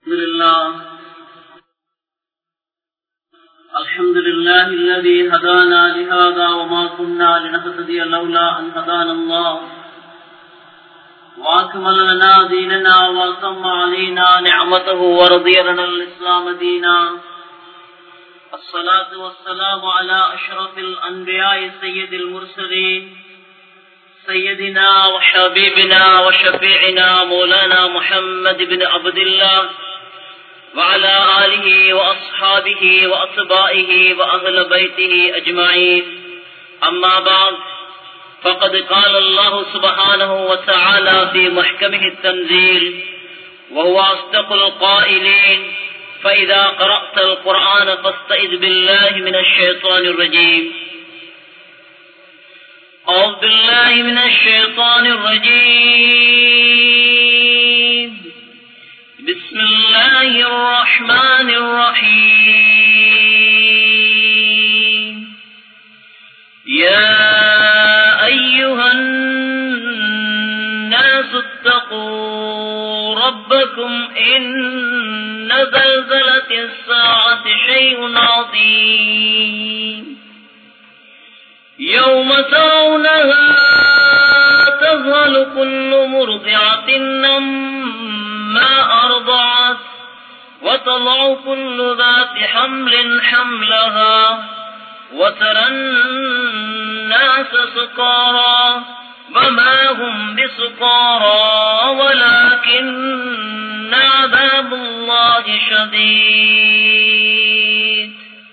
الحمد لله الحمد لله الذي هدانا لهذا وما كنا لنهتدي لولا أن هدانا الله وأكمل لنا ديننا وأتم علينا نعمته ورضي لنا الإسلام دينا الصلاة والسلام على أشرف الأنبياء سيد المرسلين سيدنا وحبيبنا وشفيعنا مولانا محمد بن عبد الله وعلى آله وأصحابه وأصبائه وأهل بيته أجمعين أما بعد فقد قال الله سبحانه وتعالى في محكمه التنزيل وهو أصدق القائلين فإذا قرأت القرآن فاستئذ بالله من الشيطان الرجيم أعوذ بالله من الشيطان الرجيم بسم الله الرحمن الرحيم يا أيها الناس اتقوا ربكم إن زلزلة الساعة شيء عظيم يوم ترونها تذهل كل مرضعة عما أرضعت وتضع كل ذات حمل حملها وترى الناس سكارى وما هم بسكارى ولكن عذاب الله شديد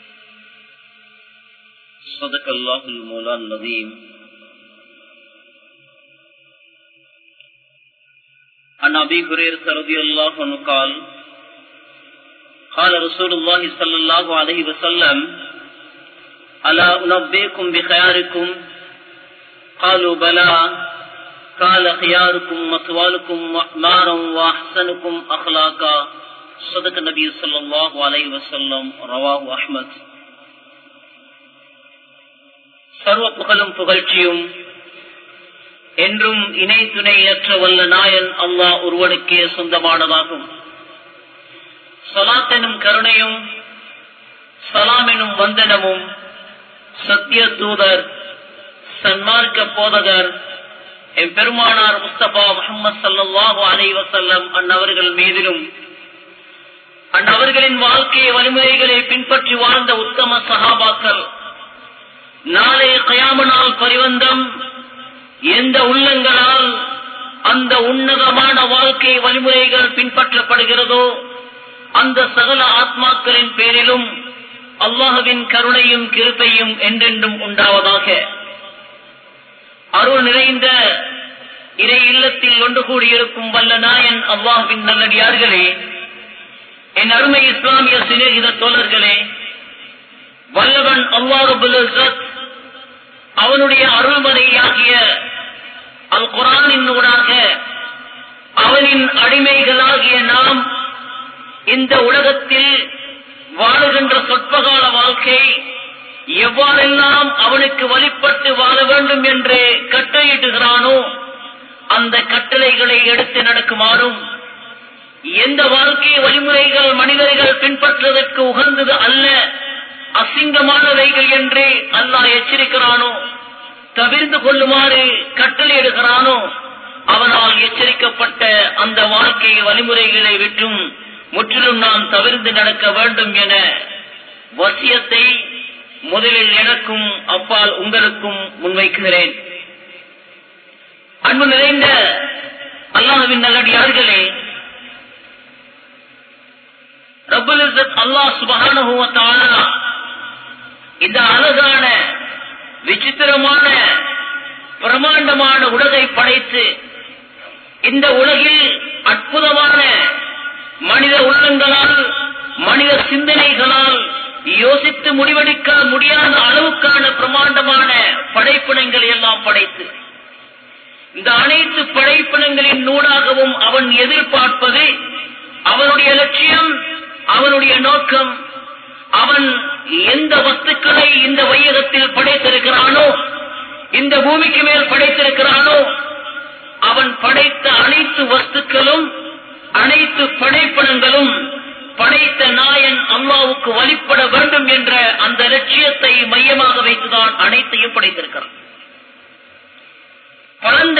صدق الله المولى العظيم عن ابي هريره رضي الله عنه قال قال رسول الله صلى الله عليه وسلم الا انبئكم بخياركم قالوا بلى قال خياركم مطوالكم مارا واحسنكم اخلاقا صدق النبي صلى الله عليه وسلم رواه احمد சர்வ புகழும் புகழ்ச்சியும் என்றும் இணை துணையற்ற வல்ல நாயன் அல்லாஹ் ஒருவனுக்கே சொந்தமானதாகும் சலாத்தெனும் கருணையும் சலாமெனும் வந்தனமும் சத்திய தூதர் சன்மார்க்க போதகர் என் பெருமானார் முஸ்தபா முகமது சல்லாஹு அலை வசல்லம் அந்நவர்கள் மீதிலும் அந்நவர்களின் வாழ்க்கை வழிமுறைகளை பின்பற்றி வாழ்ந்த உத்தம சகாபாக்கள் நாளைய கயாம நாள் பரிவந்தம் எந்த உள்ளங்களால் அந்த உன்னதமான வாழ்க்கை வழிமுறைகள் பின்பற்றப்படுகிறதோ அந்த சகல ஆத்மாக்களின் பேரிலும் அல்லாஹுவின் கருணையும் கிருப்பையும் என்றென்றும் உண்டாவதாக அருள் நிறைந்த இறை இல்லத்தில் ஒன்று கூடியிருக்கும் வல்ல நாயன் அல்லாஹுவின் நல்லடியார்களே என் அருமை இஸ்லாமிய சிநேகித தோழர்களே வல்லவன் அல்லாஹுபுல் அவனுடைய அருள்மறையாகிய அல் குரானினூடாக அவனின் அடிமைகளாகிய நாம் இந்த உலகத்தில் வாழுகின்ற சொற்பகால வாழ்க்கை எவ்வாறெல்லாம் அவனுக்கு வழிபட்டு வாழ வேண்டும் என்று கட்டளையிடுகிறானோ அந்த கட்டளைகளை எடுத்து நடக்குமாறும் எந்த வாழ்க்கை வழிமுறைகள் மனிதர்கள் பின்பற்றுவதற்கு உகந்தது அல்ல அசிங்கமானவைகள் என்று அல்லாஹ் எச்சரிக்கிறானோ தவிர்ந்து கொள்ளுமாறு கட்டளையிடுகிறானோ அவனால் எச்சரிக்கப்பட்ட அந்த வாழ்க்கை வழிமுறைகளை விற்றும் முற்றிலும் நாம் தவிர்த்து நடக்க வேண்டும் என வசியத்தை முதலில் எனக்கும் அப்பால் உங்களுக்கும் முன்வைக்கிறேன் அன்பு நிறைந்த அல்லாஹுவின் நல்லடியார்களே ரபுல் அல்லாஹ் சுபகானுவத்தான இந்த அழகான விசித்திரமான பிரமாண்டமான உலகை படைத்து இந்த உலகில் அற்புதமான மனித உள்ளங்களால் மனித சிந்தனைகளால் யோசித்து முடிவெடுக்க முடியாத அளவுக்கான பிரமாண்டமான படைப்பினங்களை எல்லாம் படைத்து இந்த அனைத்து படைப்பினங்களின் நூடாகவும் அவன் எதிர்பார்ப்பது அவனுடைய லட்சியம் அவனுடைய நோக்கம் அவன் எந்த வஸ்துக்களை இந்த வையகத்தில் படைத்திருக்கிறானோ இந்த பூமிக்கு மேல் படைத்திருக்கிறானோ அவன் படைத்த அனைத்து வஸ்துக்களும் அனைத்து படைப்பணங்களும் படைத்த நாயன் அல்லாவுக்கு வழிபட வேண்டும் என்ற அந்த லட்சியத்தை மையமாக வைத்துதான் அனைத்தையும் படைத்திருக்கிறார் பரந்த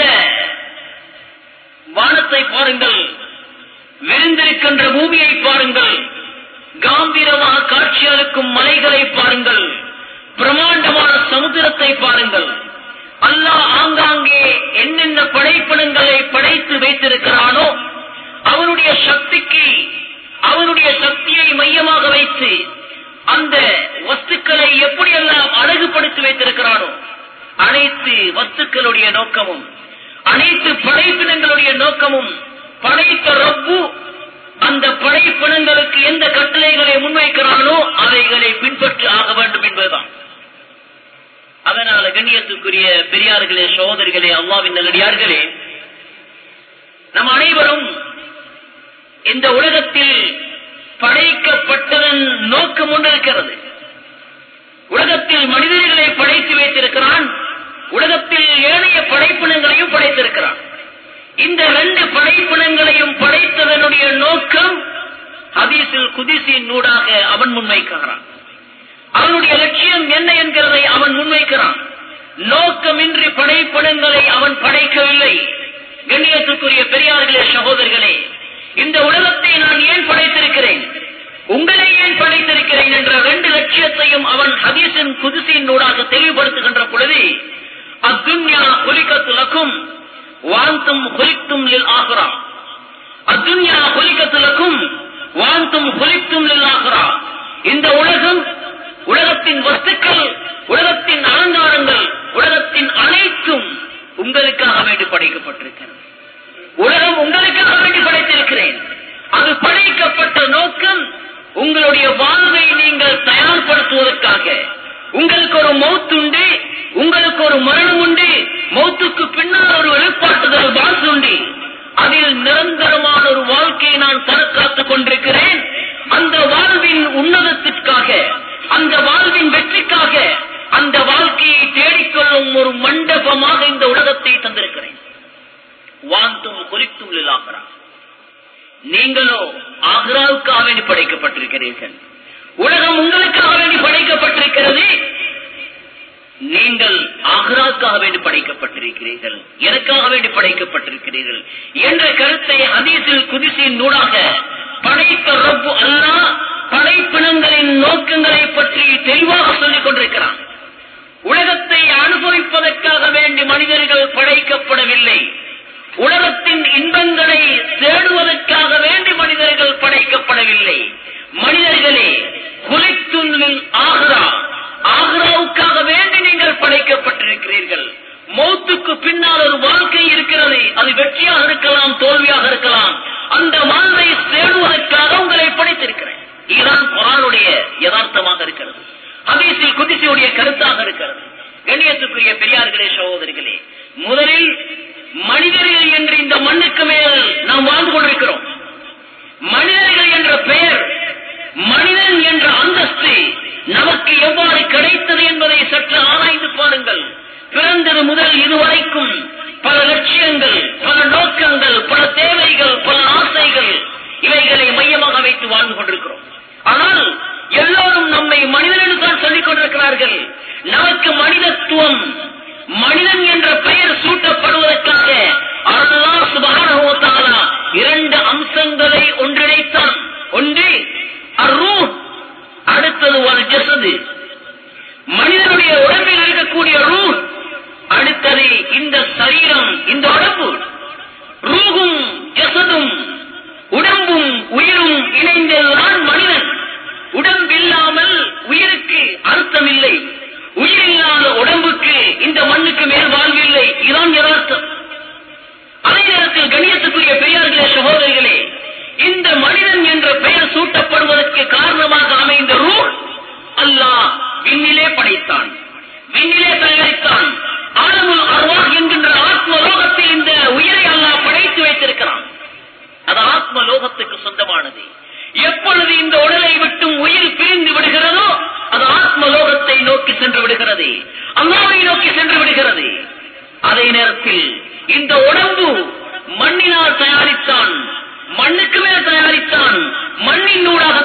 வானத்தை பாருங்கள் விரிந்திருக்கின்ற பூமியை பாருங்கள் காம்பீரமாக காட்சியளிக்கும் மலைகளை பாருங்கள் பிரமாண்டமான சமுத்திரத்தை பாருங்கள் அல்லாஹ் ஆங்காங்கே என்னென்ன படைப்பினங்களை படைத்து வைத்திருக்கிறானோ அவனுடைய சக்திக்கு அவனுடைய சக்தியை மையமாக வைத்து அந்த வஸ்துக்களை எப்படியெல்லாம் அழகுபடுத்தி வைத்திருக்கிறானோ அனைத்து வஸ்துக்களுடைய நோக்கமும் அனைத்து படைப்பினங்களுடைய நோக்கமும் படைத்த ரப்பு அந்த படைப்பினங்களுக்கு எந்த கட்டளைகளை முன்வைக்கிறானோ அவைகளை பின்பற்றி ஆக வேண்டும் என்பதுதான் அதனால கண்ணியத்துக்குரிய பெரியார்களே சகோதரிகளே அல்லாவின் நல்லடியார்களே நம் அனைவரும் இந்த உலகத்தில் படைக்கப்பட்டதன் நோக்கம் ஒன்று இருக்கிறது உலகத்தில் மனிதர்களை படைத்து வைத்திருக்கிறான் உலகத்தில் ஏனைய படைப்பினங்களையும் படைத்திருக்கிறான் இந்த ரெண்டு படைப்பினங்களையும் படைத்ததனுடைய நோக்கம் ஹதீஸில் குதிசின் நூடாக அவன் முன்வைக்கிறான் அவனுடைய லட்சியம் என்ன என்கிறதை அவன் முன்வைக்கிறான் நோக்கமின்றி படைப்பினங்களை அவன் படைக்கவில்லை கண்ணியத்துக்குரிய பெரியார்களே சகோதரர்களே இந்த உலகத்தை நான் ஏன் படைத்திருக்கிறேன் உங்களை ஏன் படைத்திருக்கிறேன் என்ற ரெண்டு லட்சியத்தையும் அவன் ஹதீஸின் குதிசின் நூடாக தெளிவுபடுத்துகின்ற பொழுது அத்துன்யா குலிக்கத்துலக்கும் வாந்தும் குலித்தும் ஆகிறா அத்துன்யா குலிக்கத்துலக்கும் வாந்தும் குலித்தும் ஆகிறா இந்த உலகம் உலகத்தின் வஸ்துக்கள் உலகத்தின் அலங்காரங்கள் உலகத்தின் அனைத்தும் உங்களுக்காக வேண்டி படைக்கப்பட்டிருக்கிறது உலகம் உங்களுக்காக வேண்டி படைத்திருக்கிறேன் அது படைக்கப்பட்ட நோக்கம் உங்களுடைய வாழ்வை நீங்கள் தயார்படுத்துவதற்காக உங்களுக்கு ஒரு மௌத்துண்டு உங்களுக்கு ஒரு மரணம் உண்டு மௌத்துக்கு பின்னால் ஒரு வெளிப்பாட்டுதல் பாஸ் உண்டு அதில் நிரந்தரமான ஒரு வாழ்க்கையை நான் தற்காத்துக் கொண்டிருக்கிறேன் அந்த வாழ்வின் உன்னதத்திற்காக அந்த வாழ்வின் வெற்றிக்காக அந்த வாழ்க்கையை தேடிக்கொள்ளும் ஒரு மண்டபமாக இந்த உலகத்தை தந்திருக்கிறேன் வாந்தும் குறித்தும் ஆகிறா நீங்களோ ஆக்ராவுக்காக வேண்டி படைக்கப்பட்டிருக்கிறீர்கள் உலகம் உங்களுக்காக வேண்டி படைக்கப்பட்டிருக்கிறது நீங்கள் ஆக்ராவுக்காக வேண்டி படைக்கப்பட்டிருக்கிறீர்கள் எனக்காக வேண்டி படைக்கப்பட்டிருக்கிறீர்கள் என்ற கருத்தை ஹதீஸில் குதிசின் நூடாக படைத்த ரப்பு அல்லா படைப்பினங்களின் நோக்கங்களை பற்றி தெளிவாக சொல்லிக் கொண்டிருக்கிறான் உலகத்தை அனுபவிப்பதற்காக வேண்டி மனிதர்கள் படைக்கப்படவில்லை உலகத்தின் இன்பங்களை தேடுவதற்காக வேண்டி மனிதர்கள் படைக்கப்படவில்லை மனிதர்களே குலைத்துள்ளில் ஆக்ரா ஆக்ராவுக்காக வேண்டி நீங்கள் படைக்கப்பட்டிருக்கிறீர்கள் மௌத்துக்கு பின்னால் ஒரு வாழ்க்கை இருக்கிறது அது வெற்றியாக இருக்கலாம் தோல்வியாக இருக்கலாம் அந்த வாழ்வை தேடுவதற்காக உங்களை படைத்திருக்கிறேன் இதுதான் குரானுடைய யதார்த்தமாக இருக்கிறது ஹதீஸில் குதிசியுடைய கருத்தாக இருக்கிறது கண்ணியத்துக்குரிய பெரியார்களே சகோதரிகளே முதலில் மனிதர்கள் என்று இந்த மண்ணுக்கு மேல் நாம் வாழ்ந்து கொண்டிருக்கிறோம் மனிதர்கள் என்ற பெயர் மனிதன் என்ற அந்தஸ்து நமக்கு எவ்வாறு கிடைத்தது என்பதை சற்று ஆராய்ந்து பாருங்கள் பிறந்தது முதல் இதுவரைக்கும் பல லட்சியங்கள் பல நோக்கங்கள் பல தேவைகள் பல ஆசைகள் இவைகளை மையமாக வைத்து வாழ்ந்து கொண்டிருக்கிறோம் ஆனால் எல்லோரும் நம்மை மனிதன் என்று தான் சொல்லிக் கொண்டிருக்கிறார்கள் நமக்கு மனிதத்துவம் மனிதன் என்ற பெயர் சூட்டப்படுவதற்காக அல்லாஹ் சுப்ஹானஹு வ தஆலா இரண்டு அம்சங்களை ஒன்றிணைத்தான் ஒன்று அர்ரூஹ் அடுத்தது வல் ஜஸது மனிதனுடைய உடம்பில் இருக்கக்கூடிய ரூஹ் அடுத்தது இந்த சரீரம் இந்த உடம்பு ரூகும் ஜசதும் உடம்பும் உயிரும் இணைந்ததுதான் மனிதன் உடம்பில்லாமல் உயிருக்கு அர்த்தம் இல்லை உயிரில்லாத உடம்புக்கு இந்த மண்ணுக்கு மேல் வாழ்வில்லை இதுதான் யதார்த்தம் அதே நேரத்தில் கணியத்துக்குரிய பெரியார்களே சகோதரிகளே இந்த மனிதன் என்ற பெயர் சூட்டப்படுவதற்கு காரணமாக அமைந்த ரூல் அல்லாஹ் விண்ணிலே படைத்தான் விண்ணிலே தயாரித்தான் ஆலமுல் அர்வாஹ் என்கின்ற ஆத்ம லோகத்தில் இந்த உயிரை அல்லாஹ் படைத்து வைத்திருக்கிறான் அது ஆத்ம லோகத்துக்கு சொந்தமானது எப்பொழுது இந்த உடலை விட்டும் உயிர் பிரிந்து விடுகிறதோ அது ஆத்ம லோகத்தை நோக்கி சென்று விடுகிறது அல்லாவை நோக்கி சென்று விடுகிறது அதே நேரத்தில் இந்த உடம்பு மண்ணினால் தயாரித்தான் மண்ணுக்கு மேல் தயாரித்தான் மண்ணின் நூடாக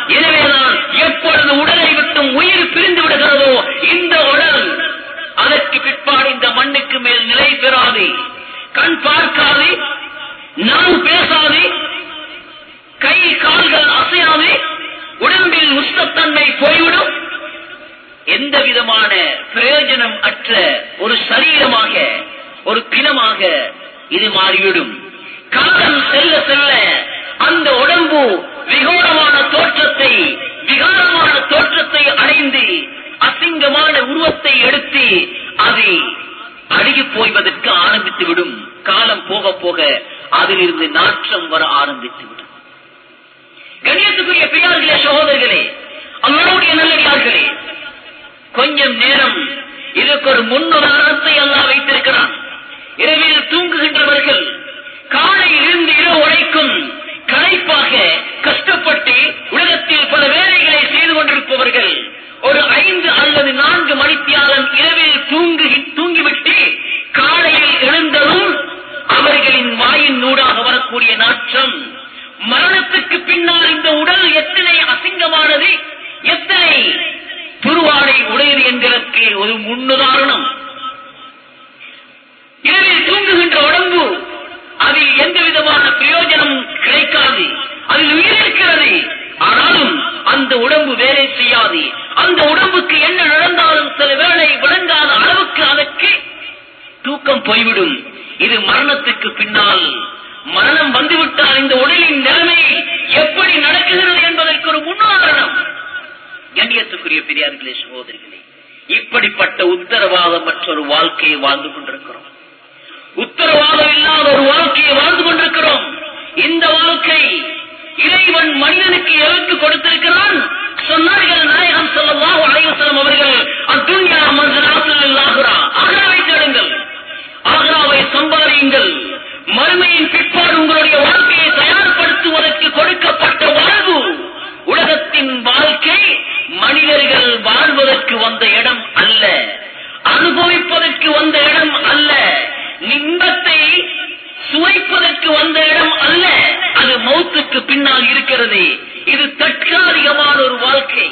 எனவேதான் எப்பொழுது உடலை விட்டும் உயிர் பிரிந்து விடுகிறதோ இந்த உடல் அதற்கு பிற்பாடு இந்த மண்ணுக்கு மேல் நிலை பெறாது கண் பார்க்காது நான் பேசாது கை கால்கள் அசையாது உடம்பில் உஷ்ணத்தன்மை போய்விடும் எந்த விதமான பிரயோஜனம் அற்ற ஒரு சரீரமாக ஒரு பிணமாக இது மாறிவிடும் காலம் செல்ல செல்ல அந்த உடம்பு விகோரமான தோற்றத்தை விகாரமான தோற்றத்தை அடைந்து அசிங்கமான உருவத்தை எடுத்து அது அழுகி போய்வதற்கு ஆரம்பித்து விடும் காலம் போக போக அதிலிருந்து நாற்றம் வர ஆரம்பித்து விடும் கண்ணியத்துக்குரிய பெரியார்களே சகோதரர்களே அவருடைய நல்லடியார்களே கொஞ்சம் நேரம் இதற்கு ஒரு முன்னுதாரணத்தை அல்லாஹ் வைத்திருக்கிறான் இரவில் தூங்குகின்றவர்கள் காலையில் இருந்து இரவு உழைக்கும் களைப்பாக கஷ்டப்பட்டு உலகத்தில் பல வேலைகளை செய்து கொண்டிருப்பவர்கள் ஒரு ஐந்து அல்லது நான்கு மணித்தியாலம் இரவில் தூங்கு தூங்கிவிட்டு காலையில் எழுந்ததும் அவர்களின் வாயின் நூடாக வரக்கூடிய நாற்றம் மரணத்துக்கு பின்னால் இந்த உடல் எத்தனை அசிங்கமானது எத்தனை துருவாடை உடையது என்பதற்கு ஒரு முன்னுதாரணம் இரவில் தூங்குகின்ற உடம்பு அதில் எந்த விதமான பிரயோஜனம் கிடைக்காது அதில் உயிர் இருக்கிறது ஆனாலும் அந்த உடம்பு வேலை செய்யாது அந்த உடம்புக்கு என்ன நடந்தாலும் சில வேளை விளங்காத அளவுக்கு அதற்கு தூக்கம் போய்விடும் இது மரணத்துக்கு பின்னால் மரணம் வந்துவிட்டால் இந்த உடலின் நிலைமை எப்படி நடக்குகிறது என்பதற்கு ஒரு முன்னுதாரணம் கண்ணியத்துக்குரிய பெரியார்களே சகோதரிகளே இப்படிப்பட்ட உத்தரவாதம் மற்றொரு வாழ்க்கையை வாழ்ந்து கொண்டிருக்கிறோம் உத்தரவாதம் இல்லாத ஒரு வாழ்க்கையை வாழ்ந்து கொண்டிருக்கிறோம் இந்த வாழ்க்கை இறைவன் மனிதனுக்கு எதற்கு கொடுத்திருக்கிறான் சொன்னார்கள் நாயகம் சொல்லலாம் அலைவசலம் அவர்கள் அத்துன்யா மன்சனாசில் ஆகிறா ஆகராவை தேடுங்கள் ஆகராவை சம்பாதியுங்கள் மறுமையின் பிற்பாடு உங்களுடைய வாழ்க்கையை தயார்படுத்துவதற்கு கொடுக்கப்பட்ட வாழ்வு உலகத்தின் வாழ்க்கை மனிதர்கள் வாழ்வதற்கு வந்த இடம் அல்ல அனுபவிப்பதற்கு வந்த இடம் அல்ல இன்பத்தை சுவைப்பதற்கு வந்த இடம் அல்ல அது மௌத்துக்கு பின்னால் இருக்கிறது இது தற்காலிகமான ஒரு வாழ்க்கை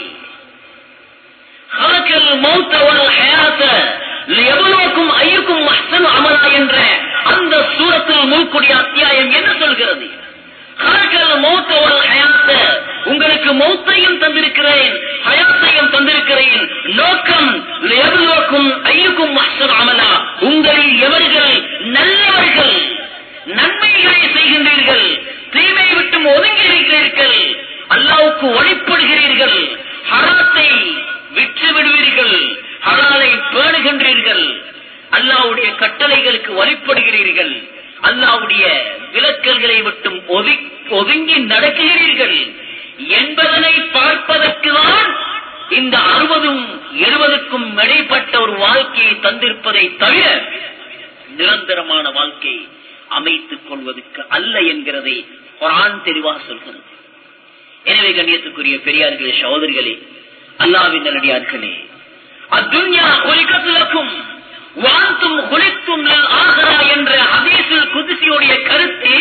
ஹலக்கல் மௌத்தவல் ஹயாத்த எவ்வளவுக்கும் ஐயுக்கும் அஹ்சன் அமலா என்ற அந்த சூரத்தில் முழுக்கூடிய அத்தியாயம் என்ன சொல்கிறது ஹலக்கல் மௌத்தவல் ஹயாத்த உங்களுக்கு மௌத்தையும் தந்திருக்கிறேன் ஹயாத்தையும் தந்திருக்கிறேன் நோக்கம் எவ்வளவுக்கும் ஐயுக்கும் அஹ்சன் அமலா உங்களில் எவர்கள் நல்லவர்கள் நன்மைகளை செய்கின்றீர்கள் தீமை விட்டும் ஒதுங்கி இருக்கிறீர்கள் அல்லாவுக்கு ஒளிப்படுகிறீர்கள் ஹராத்தை விற்று விடுவீர்கள் ஹராலை பேணுகின்றீர்கள் அல்லாவுடைய கட்டளைகளுக்கு வழிபடுகிறீர்கள் அல்லாவுடைய விலக்கல்களை விட்டும் ஒதி- ஒதுங்கி நடக்குகிறீர்கள் என்பதனை பார்ப்பதற்குதான் இந்த அறுபதும் எழுபதுக்கும் இடைப்பட்ட ஒரு வாழ்க்கையை தந்திருப்பதை தவிர நிரந்தரமான வாழ்க்கை அமைத்துக் கொள்வதற்கு அல்ல என்கிறதை குரான் தெளிவாக சொல்கிறது எனவே கண்ணியத்துக்குரிய பெரியார்களே சகோதரிகளே அல்லாவின் நல்லடியார்களே அத்துன்யா ஒலிக்கத்துலக்கும் வாந்தும் குளித்தும் ஆகரா என்ற ஹதீஸில் குதிசியுடைய கருத்து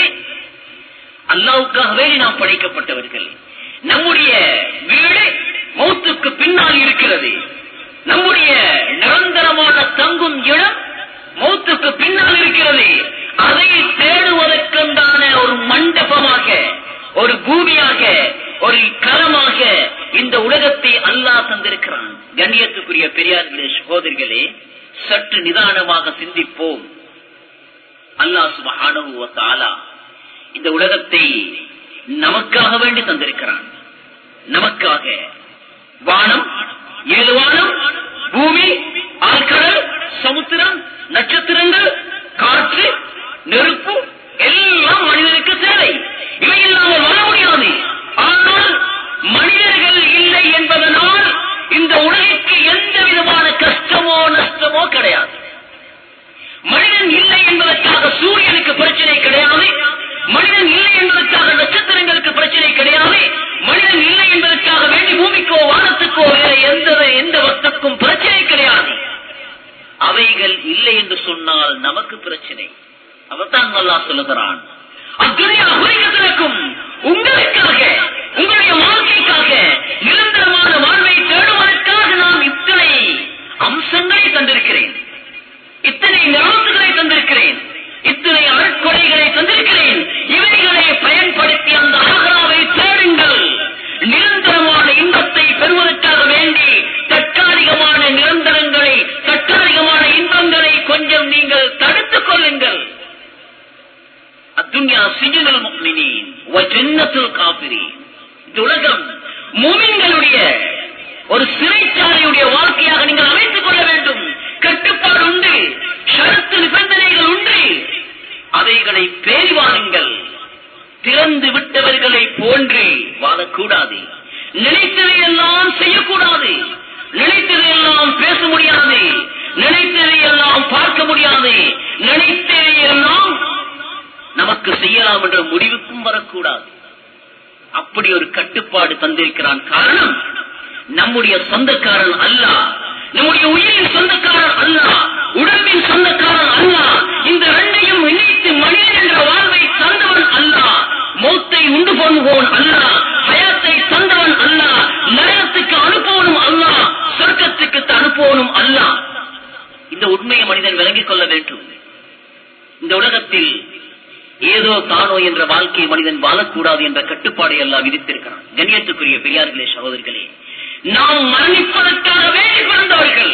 அல்லாவுக்காகவே நாம் படைக்கப்பட்டவர்கள் நம்முடைய வீடு மௌத்துக்கு பின்னால் இருக்கிறது நம்முடைய நிரந்தரமான தங்கும் இடம் மௌத்துக்கு பின்னால் இருக்கிறது அதை தேடுவதற்குண்டான ஒரு மண்டபமாக ஒரு பூமியாக ஒரு களமாக இந்த உலகத்தை அல்லாஹ் தந்திருக்கிறான் கண்ணியத்துக்குரிய பெரியார்களே சகோதரிகளே சற்று நிதானமாக சிந்திப்போம் அல்லாஹ் சுபஹானஹு வ தஆலா இந்த உலகத்தை நமக்காக வேண்டி தந்திருக்கிறான் நமக்காக வானம் ஏழு வானம் பூமி ஆழ்கடல் சமுத்திரம் நட்சத்திரங்கள் காற்று நெருப்பு எல்லாம் மனிதனுக்கு தேவை இவை இல்லாமல் வாழ முடியாது ஆனால் மனிதர்கள் இல்லை என்பதனால் இந்த உலகிற்கு எந்த விதமான கஷ்டமோ நஷ்டமோ கிடையாது மனிதன் இல்லை என்பதற்காக சூரியனுக்கு பிரச்சனை கிடையாது மனிதன் இல்லை என்பதற்காக நட்சத்திரங்களுக்கு பிரச்சனை கிடையாது மனிதன் இல்லை என்பதற்காக வேண்டி பூமிக்கோ வானத்துக்கோ வேற எந்த எந்த வஸ்துக்கும் பிரச்சனை கிடையாது அவைகள் இல்லை என்று சொன்னால் நமக்கு பிரச்சனை அவர்தான் நல்லா சொல்லுகிறான் அத்துணையா உலகத்திற்கும் உங்களுக்காக உங்களுடைய வாழ்க்கைக்காக சிஜனுல் முக்மினீன் வ ஜன்னத்துல் காபிரீன் இந்த உலகம் மூமின்களுடைய ஒரு சிறைச்சாலையுடைய வாழ்க்கையாக நீங்கள் அமைத்துக் கொள்ள வேண்டும் கட்டுப்பாடு உண்டு ஷரத்து நிபந்தனைகள் உண்டு அவைகளை பேரி வாருங்கள் திறந்து விட்டவர்களை போன்று வாழக்கூடாது நினைத்ததையெல்லாம் செய்யக்கூடாது நினைத்ததையெல்லாம் பேச முடியாது நினைத்ததையெல்லாம் பார்க்க முடியாது நினைத்ததையெல்லாம் நமக்கு செய்யலாம் என்ற முடிவுக்கும் வரக்கூடாது அப்படி ஒரு கட்டுப்பாடு தந்திருக்கிறான் காரணம் நம்முடைய சொந்தக்காரன் அல்ல நம்முடைய உயிரின் சொந்தக்காரன் அல்ல உடம்பின் சொந்தக்காரன் அல்ல இந்த ரெண்டையும் இணைத்து மனிதன் என்ற வாழ்வை தந்தவன் அல்ல மௌத்தை உண்டு பண்ணுவோன் அல்ல ஹயாத்தை தந்தவன் அல்ல நரகத்துக்கு அனுப்புவனும் அல்ல சொர்க்கத்துக்கு அனுப்புவனும் அல்ல இந்த உண்மையை மனிதன் விளங்கிக் கொள்ள வேண்டும் இந்த உலகத்தில் ஏதோ தானோ என்ற வாழ்க்கையை மனிதன் வாழக்கூடாது என்ற கட்டுப்பாடை எல்லாம் விதித்திருக்கிறான் கண்ணியத்துக்குரிய பெரியார்களே சகோதரர்களே நாம் மரணிப்பதற்காக வேண்டி பிறந்தவர்கள்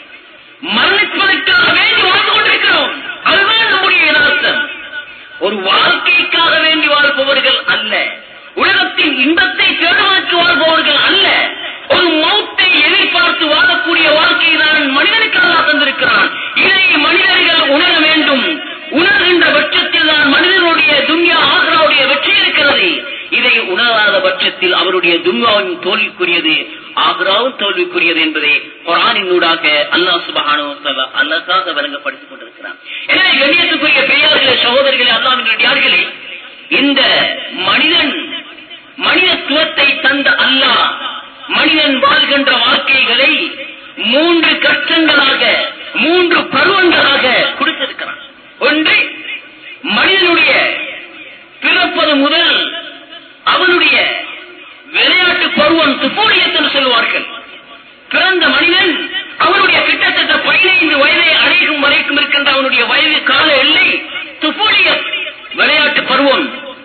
மரணிப்பதற்காக வேண்டி வாழ்ந்து கொண்டிருக்கிறோம் அதுதான் நம்முடைய யதார்த்தம் ஒரு வாழ்க்கைக்காக வேண்டி வாழ்பவர்கள் அல்ல உலகத்தின் இன்பத்தை தேடுவதற்கு வாழ்பவர்கள் அல்ல ஒரு மௌத்தை எதிர்பார்த்து வாழக்கூடிய வாழ்க்கையை தான் மனிதனுக்கு அல்லா தந்திருக்கிறான் இதை மனிதர்கள் உணர வேண்டும் உணர்கின்ற பட்சத்தில் தான் மனிதனுடைய துன்யா ஆக்ராவுடைய வெற்றி இருக்கிறது இதை உணராத பட்சத்தில் அவருடைய துன்யாவும் தோல்விக்குரியது ஆக்ராவும் தோல்விக்குரியது என்பதை குரானின் ஊடாக அல்லாஹ் சுபஹானு அல்லாக்காக விளங்கப்படுத்திக் கொண்டிருக்கிறான் எனவே கண்ணியத்துக்குரிய பெரியார்களே சகோதரர்களே அல்லாவின் யார்களே இந்த மனிதன் மனிதத்துவத்தை தந்த அல்லாஹ் மனிதன் வாழ்கின்ற வாழ்க்கைகளை மூன்று கஷ்டங்களாக மூன்று பருவங்களாக கொடுத்திருக்கிறான் ஒன்று மனிதனுடைய பிறப்பது முதல் அவனுடைய விளையாட்டு பருவம் துப்பூடியத்தில் சொல்வார்கள் பிறந்த மனிதன் அவனுடைய கிட்டத்தட்ட பதினைந்து வயதை அடையும் வரைக்கும் இருக்கின்ற அவனுடைய வயது கால எல்லை துப்பூடியம் விளையாட்டு பருவம்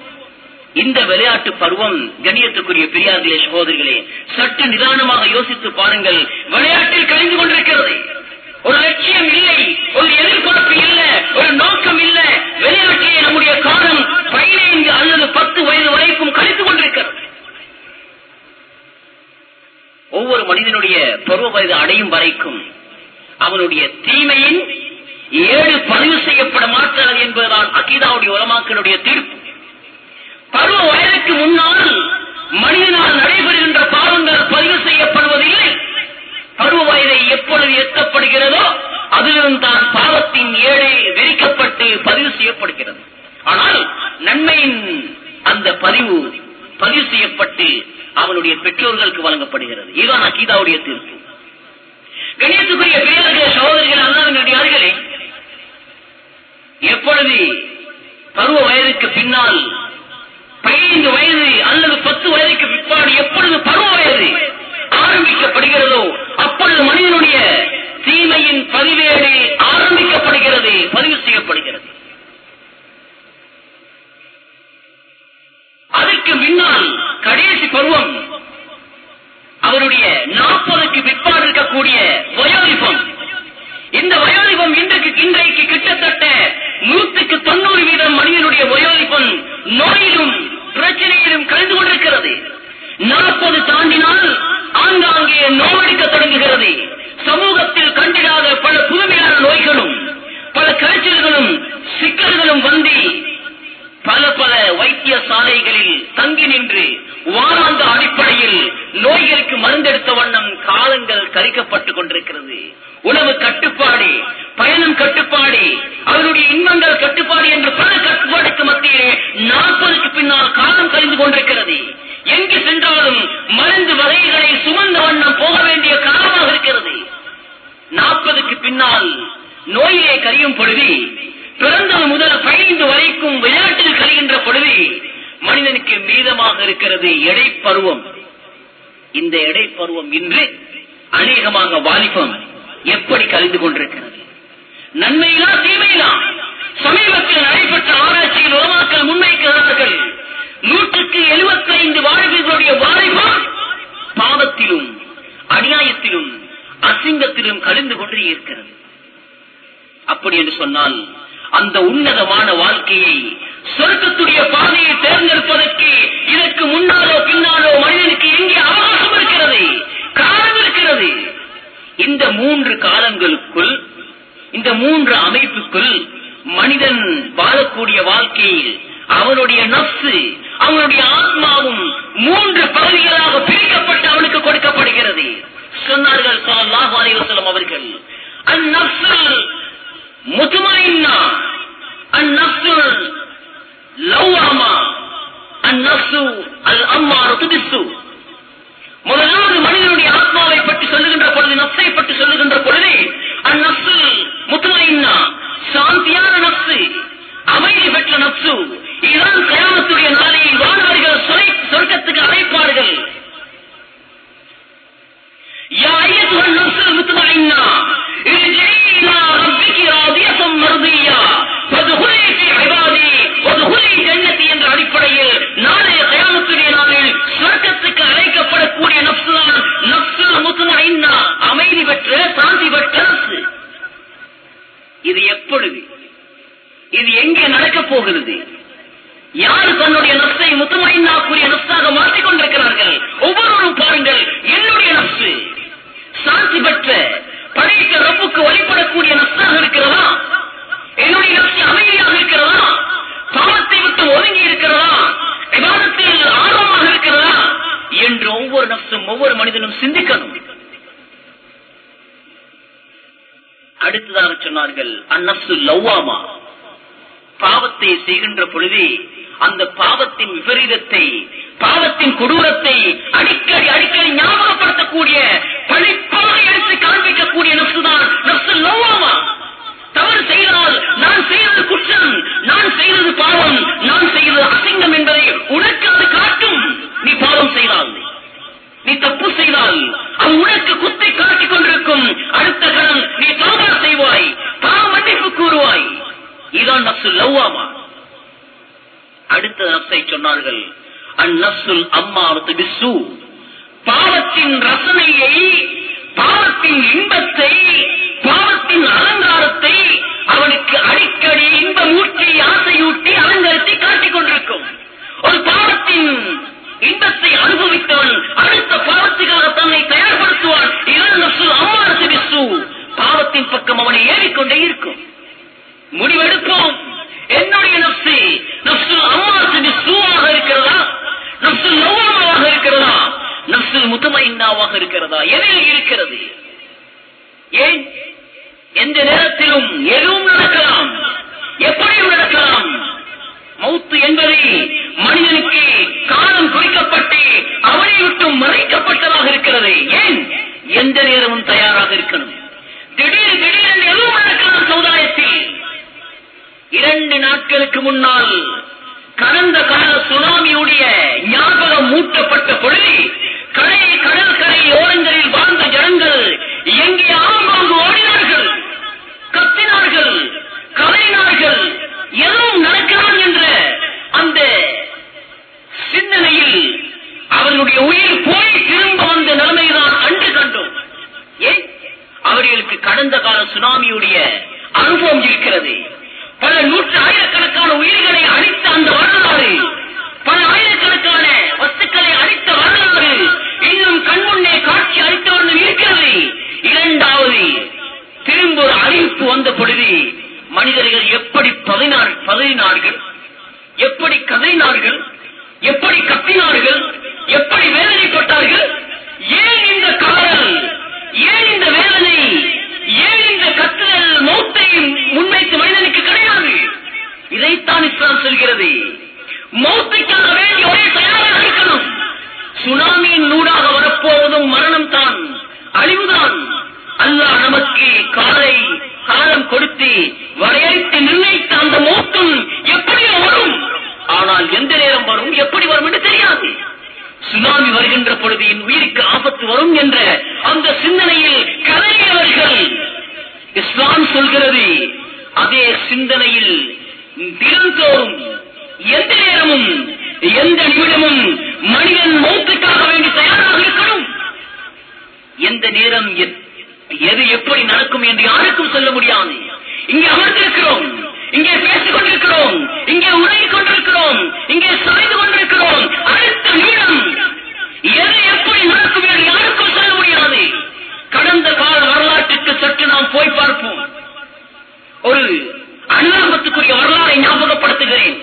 இந்த விளையாட்டு பருவம் கண்ணியத்துக்குரிய பெரியார்களே சகோதரிகளே சற்று நிதானமாக யோசித்து பாருங்கள் விளையாட்டில் கழிந்து கொண்டிருக்கிறது ஒரு லட்சியம் இல்லை ஒரு எதிர்பார்ப்பு இல்ல ஒரு நோக்கம் இல்ல விளையாட்டிலே நம்முடைய காலம் பதினைந்து அல்லது பத்து வயது வரைக்கும் கழித்துக் கொண்டிருக்கிறது ஒவ்வொரு மனிதனுடைய பருவ வயது அடையும் வரைக்கும் அவனுடைய தீமையின் ஏழு பதிவு செய்யப்பட மாட்டாது என்பதுதான் அகிதாவுடைய உலமாக்களுடைய தீர்ப்பு பருவ வயதுக்கு முன்னால் மனிதனால் நடைபெறுகின்ற பாவங்கள் பதிவு செய்யப்படுவதில்லை பருவ வயதை எப்பொழுது எத்தப்படுகிறதோ அதிலும் தான் பாவத்தின் ஏழை விரிக்கப்பட்டு பதிவு செய்யப்படுகிறது ஆனால் நன்மையின் அந்த பதிவு பதிவு செய்யப்பட்டு அவனுடைய பெற்றோர்களுக்கு வழங்கப்படுகிறது இதுதான் அகீதாவுடைய தீர்ப்பு கணேசுக்குரிய பெரியவர்களே சகோதரிகள் அல்லாவினுடையார்களே எப்பொழுது பருவ வயதுக்கு பின்னால் பதினைந்து வயது அல்லது பத்து வயதுக்கு பிற்பாடு எப்பொழுது பருவ வயது ஆரம்பிக்கப்படுகிறதோ அப்பொழுது மனிதனுடைய தீமையின் பதிவேடு ஆரம்பிக்கப்படுகிறது பதிவு செய்யப்படுகிறது அதற்கு முன்னால் கடைசி பருவம் அவருடைய நாற்பதுக்கு பிற்பாடு இருக்கக்கூடிய வயோதிபம் இந்த வயோதிபம் இன்றைக்கு இன்றைக்கு கிட்டத்தட்ட நூற்றுக்கு தொண்ணூறு வீதம் மனிதனுடைய வயோதிபம் நோயிலும் பிரச்சனையிலும் கலந்து கொண்டிருக்கிறது நாற்பது தாண்டினால் ஆங்காங்கே நோவெடுக்க தொடங்குகிறது சமூகத்தில் கண்டிடாத பல புதுமையான நோய்களும் பல காய்ச்சல்களும் சிக்கல்களும் வந்து பல பல வைத்தியசாலைகளில் தங்கி நின்று வாராந்த அடிப்படையில் நோய்களுக்கு மருந்தெடுத்த வண்ணம் காலங்கள் கழிக்கப்பட்டுக் கொண்டிருக்கிறது உணவு கட்டுப்பாடு பயணம் கட்டுப்பாடு அவருடைய இன்பங்கள் கட்டுப்பாடு என்ற பல கட்டுப்பாடுக்கு மத்தியிலே நாற்பதுக்கு பின்னால் காலம் கழிந்து கொண்டிருக்கிறது எங்கு சென்றாலும் மருந்து வகைகளை சுமந்த வண்ணம் போக வேண்டிய காலமாக இருக்கிறது நாற்பதுக்கு பின்னால் நோயிலே கழியும் பொழுது பிறந்தது முதல் பதினைந்து வரைக்கும் விளையாட்டில் கழிகின்ற பொழுது மனிதனுக்கு மீதமாக இருக்கிறது எடைப்பருவம் இந்த எடைப்பருவம் இன்று அநேகமாக வாலிபம் எப்படி கழிந்து கொண்டிருக்கிறது நன்மையிலா தீமையிலா சமீபத்தில் நடைபெற்ற ஆராய்ச்சியில் உலமாக்கள் முன்வைக்கிறார்கள் நூற்றுக்கு எழுபத்தைந்து வாழ்வுகளுடைய வாலிபம் பாவத்திலும் அநியாயத்திலும் அசிங்கத்திலும் கழிந்து கொண்டே இருக்கிறது அப்படி என்று சொன்னால் அந்த உன்னதமான வாழ்க்கையை சொர்க்கத்துடைய பாதையை தேர்ந்தெடுப்பதற்கு இதற்கு முன்னாலோ பின்னாலோ மனிதனுக்கு எங்கே அவகாசம் இருக்கிறது காலம் இருக்கிறது இந்த மூன்று காலங்களுக்குள் இந்த மூன்று அமைப்புக்குள் மனிதன் வாழக்கூடிய வாழ்க்கையில் அவனுடைய நப்சு அவனுடைய ஆத்மாவும் மூன்று பகுதிகளாக பிரிக்கப்பட்டு அவனுக்கு கொடுக்கப்படுகிறது சொன்னார்கள் ஸல்லல்லாஹு அலைஹி வஸல்லம் அவர்கள் அந்நப்சுல் முத்மஇன்னா அந்நப்சுல் லவ்வாமா அந்நப்சு அல் அம்மாரத்து பிஸ்ஸு முதலாவது மனிதனுடைய ஆத்மாவை பற்றி சொல்லுகின்ற பொழுது நப்சை பற்றி சொல்லுகின்ற பொழுது அந்நப்சு முத்துமையின்னா சாந்தியான நப்சு அமைதி பெற்ற நப்சு இதுதான் கயாமத்துடைய நாளையில் வாழ்வர்கள் சொலை- சொர்க்கத்துக்கு அழைப்பார்கள் يا أيتها النفس المطمئنة ارجعي إلى ربك راضية مرضية فادخلي في عبادي وادخلي جنتي என்ற அடிப்படையில் நாளைய கயாமத்துடைய நாளில் சொர்க்கத்துக்கு அழைக்கப்படக்கூடிய நப்சு தான் நப்சு முத்துமைன்னா அமைதி பெற்ற சாந்தி பெற்ற நப்சு இது எப்பொழுது இது எங்கே நடக்கப் போகிறது யார் தன்னுடைய நப்சை முத்துமைன்னாக்குரிய நப்சாக மாற்றிக் கொண்டிருக்கிறார்கள் ஒவ்வொருவரும் பாருங்கள் என்னுடைய நப்சு சாந்தி பெற்ற படைத்த ரப்புக்கு வழிபடக்கூடிய நப்சாக இருக்கிறதா என்னுடைய நப்சு அமைதியாக இருக்கிறதா பாவத்தை விட்டு ஒதுங்கி இருக்கிறதா விவாதத்தில் ஆர்வமாக இருக்கிறதா என்று ஒவ்வொரு நப்சும் ஒவ்வொரு மனிதனும் சிந்திக்கணும் அடுத்ததாக சொன்னார்கள் அந்நப்சு லவ்வாமா பாவத்தை செய்கின்ற பொழுதே அந்த பாவத்தின் விபரீதத்தை பாவத்தின் கொடூரத்தை அடிக்கடி அடிக்கடி ஞாபகப்படுத்தக்கூடிய பழிப்பாக எடுத்து காண்பிக்கக்கூடிய நப்சுதான் நப்சு லவ்வாமா தவறு செய்தால் நான் செய்தது குற்றம் நான் செய்தது பாவம் நான் செய்தது அசிங்கம் என்பதை உனக்கு அது காட்டும் நீ பாவம் செய்தால் நீ தப்பு செய்தால் அது உனக்கு குத்தை காட்டிக் கொண்டிருக்கும் அடுத்த கணம் நீ தௌபா செய்வாய் பாவ மன்னிப்பு கூறுவாய் இதான் நப்சு லவ்வாமா அடுத்த நப்சை சொன்னார்கள் அந்நப்சுல் அம்மாவத்து பிசு பாவத்தின் ரசனையை பாவத்தின் இன்பத்தை பாவத்தின் அலங்காரத்தை அவனுக்கு அடிக்கடி இன்பமூட்டி ஆசையூட்டி அலங்கரித்து காட்டிக் கொண்டிருக்கும் ஒரு பாவத்தின் இன்பத்தை அனுபவித்தவன் அடுத்த பாவத்துக்காக தன்னை தயார்படுத்துவான் இதான் நப்சுல் அம்மாவத்து பிசு பாவத்தின் பக்கம் அவனை ஏறிக்கொண்டே இருக்கும் முடிவெடுப்போம் என்னுடைய நப்சு நப்சுல் அம்மாசுக்கு சூவாக இருக்கிறதா நப்சுல் லவ்வாமாக இருக்கிறதா நப்சுல் முத்தமைன்னாவாக இருக்கிறதா எதில் இருக்கிறது ஏன் எந்த நேரத்திலும் எதுவும் நடக்கலாம் எப்படியும் நடக்கலாம் மௌத்து என்பது மனிதனுக்கு காலம் குறிக்கப்பட்டு அவனை விட்டு மறைக்கப்பட்டதாக இருக்கிறது ஏன் எந்த நேரமும் தயாராக இருக்கணும் திடீர் திடீரென்று எதுவும் நடக்கலாம் சமுதாயத்தில் இரண்டு நாட்களுக்கு முன்னால் கடந்த கால சுனாமியுடைய ஞாபகம் மூட்டப்பட்ட பொழுது கடை கடல் கரை ஓரங்களில் வாழ்ந்த ஜனங்கள் எங்கே ஆங்காங்கு ஓடினார்கள் கத்தினார்கள் கலைனார்கள் எதுவும் நடக்கலாம் என்ற அந்த சிந்தனையில் அவர்களுடைய உயிர் போய் திரும்ப வந்த நிலைமைதான் அன்று கண்டோம் ஏன் அவர்களுக்கு கடந்த கால சுனாமியுடைய அனுபவம் இருக்கிறது பல நூற்று ஆயிரக்கணக்கான உயிர்களை அழித்த அந்த வரலாறு பல ஆயிரக்கணக்கான வஸ்துக்களை அழித்த வரலாறு இன்னும் கண்முன்னே காட்சி அளித்தவர்கள் இருக்கிறது இரண்டாவது திரும்ப ஒரு அறிவிப்பு வந்த பொழுது மனிதர்கள் எப்படி பதறினார் பதறினார்கள் எப்படி கதறினார்கள் எப்படி கத்தினார்கள் எப்படி வேதனைப்பட்டார்கள் ஏன் இந்த காதல் ஏன் இந்த வேதனை ஏன் இந்த கத்துதல் மௌத்தை முன்வைத்து மனிதனுக்கு கிடையாது இதைத்தான் இஸ்லாம் சொல்கிறது மௌத்தைக்காக வேண்டி ஒரே தயாராக இருக்கணும் சுனாமியின் நூடாக வரப்போவதும் மரணம் தான் அழிவுதான் அல்லாஹ் நமக்கு காலை காலம் கொடுத்து வரையறுத்து நிர்ணயித்த அந்த மோத்தும் எப்படி வரும் ஆனால் எந்த நேரம் வரும் எப்படி வரும் என்று தெரியாது சுனாமி வருகின்ற பொழுது என் உயிருக்கு ஆபத்து வரும் என்ற அந்த சிந்தனையில் கதறியவர்கள் இஸ்லாம் சொல்கிறது அதே சிந்தனையில் தினந்தோறும் எந்த நேரமும் எந்த நிமிடமும் மனிதன் மௌத்துக்காக வேண்டி தயாராக இருக்கணும் எந்த நேரம் எத்- எது எப்படி நடக்கும் என்று யாருக்கும் சொல்ல முடியாது இங்கே அமர்ந்திருக்கிறோம் இங்கே பேசிக் கொண்டிருக்கிறோம் இங்கே உறங்கிக் கொண்டிருக்கிறோம் இங்கே சாய்ந்து கொண்டிருக்கிறோம் அடுத்த நிமிடம் எது எப்படி நடக்கும் என்று யாருக்கும் சொல்ல முடியாது கடந்த கால வரலாற்றுக்கு சற்று நாம் போய் பார்ப்போம் ஒரு அனுதாபத்துக்குரிய வரலாறை ஞாபகப்படுத்துகிறேன்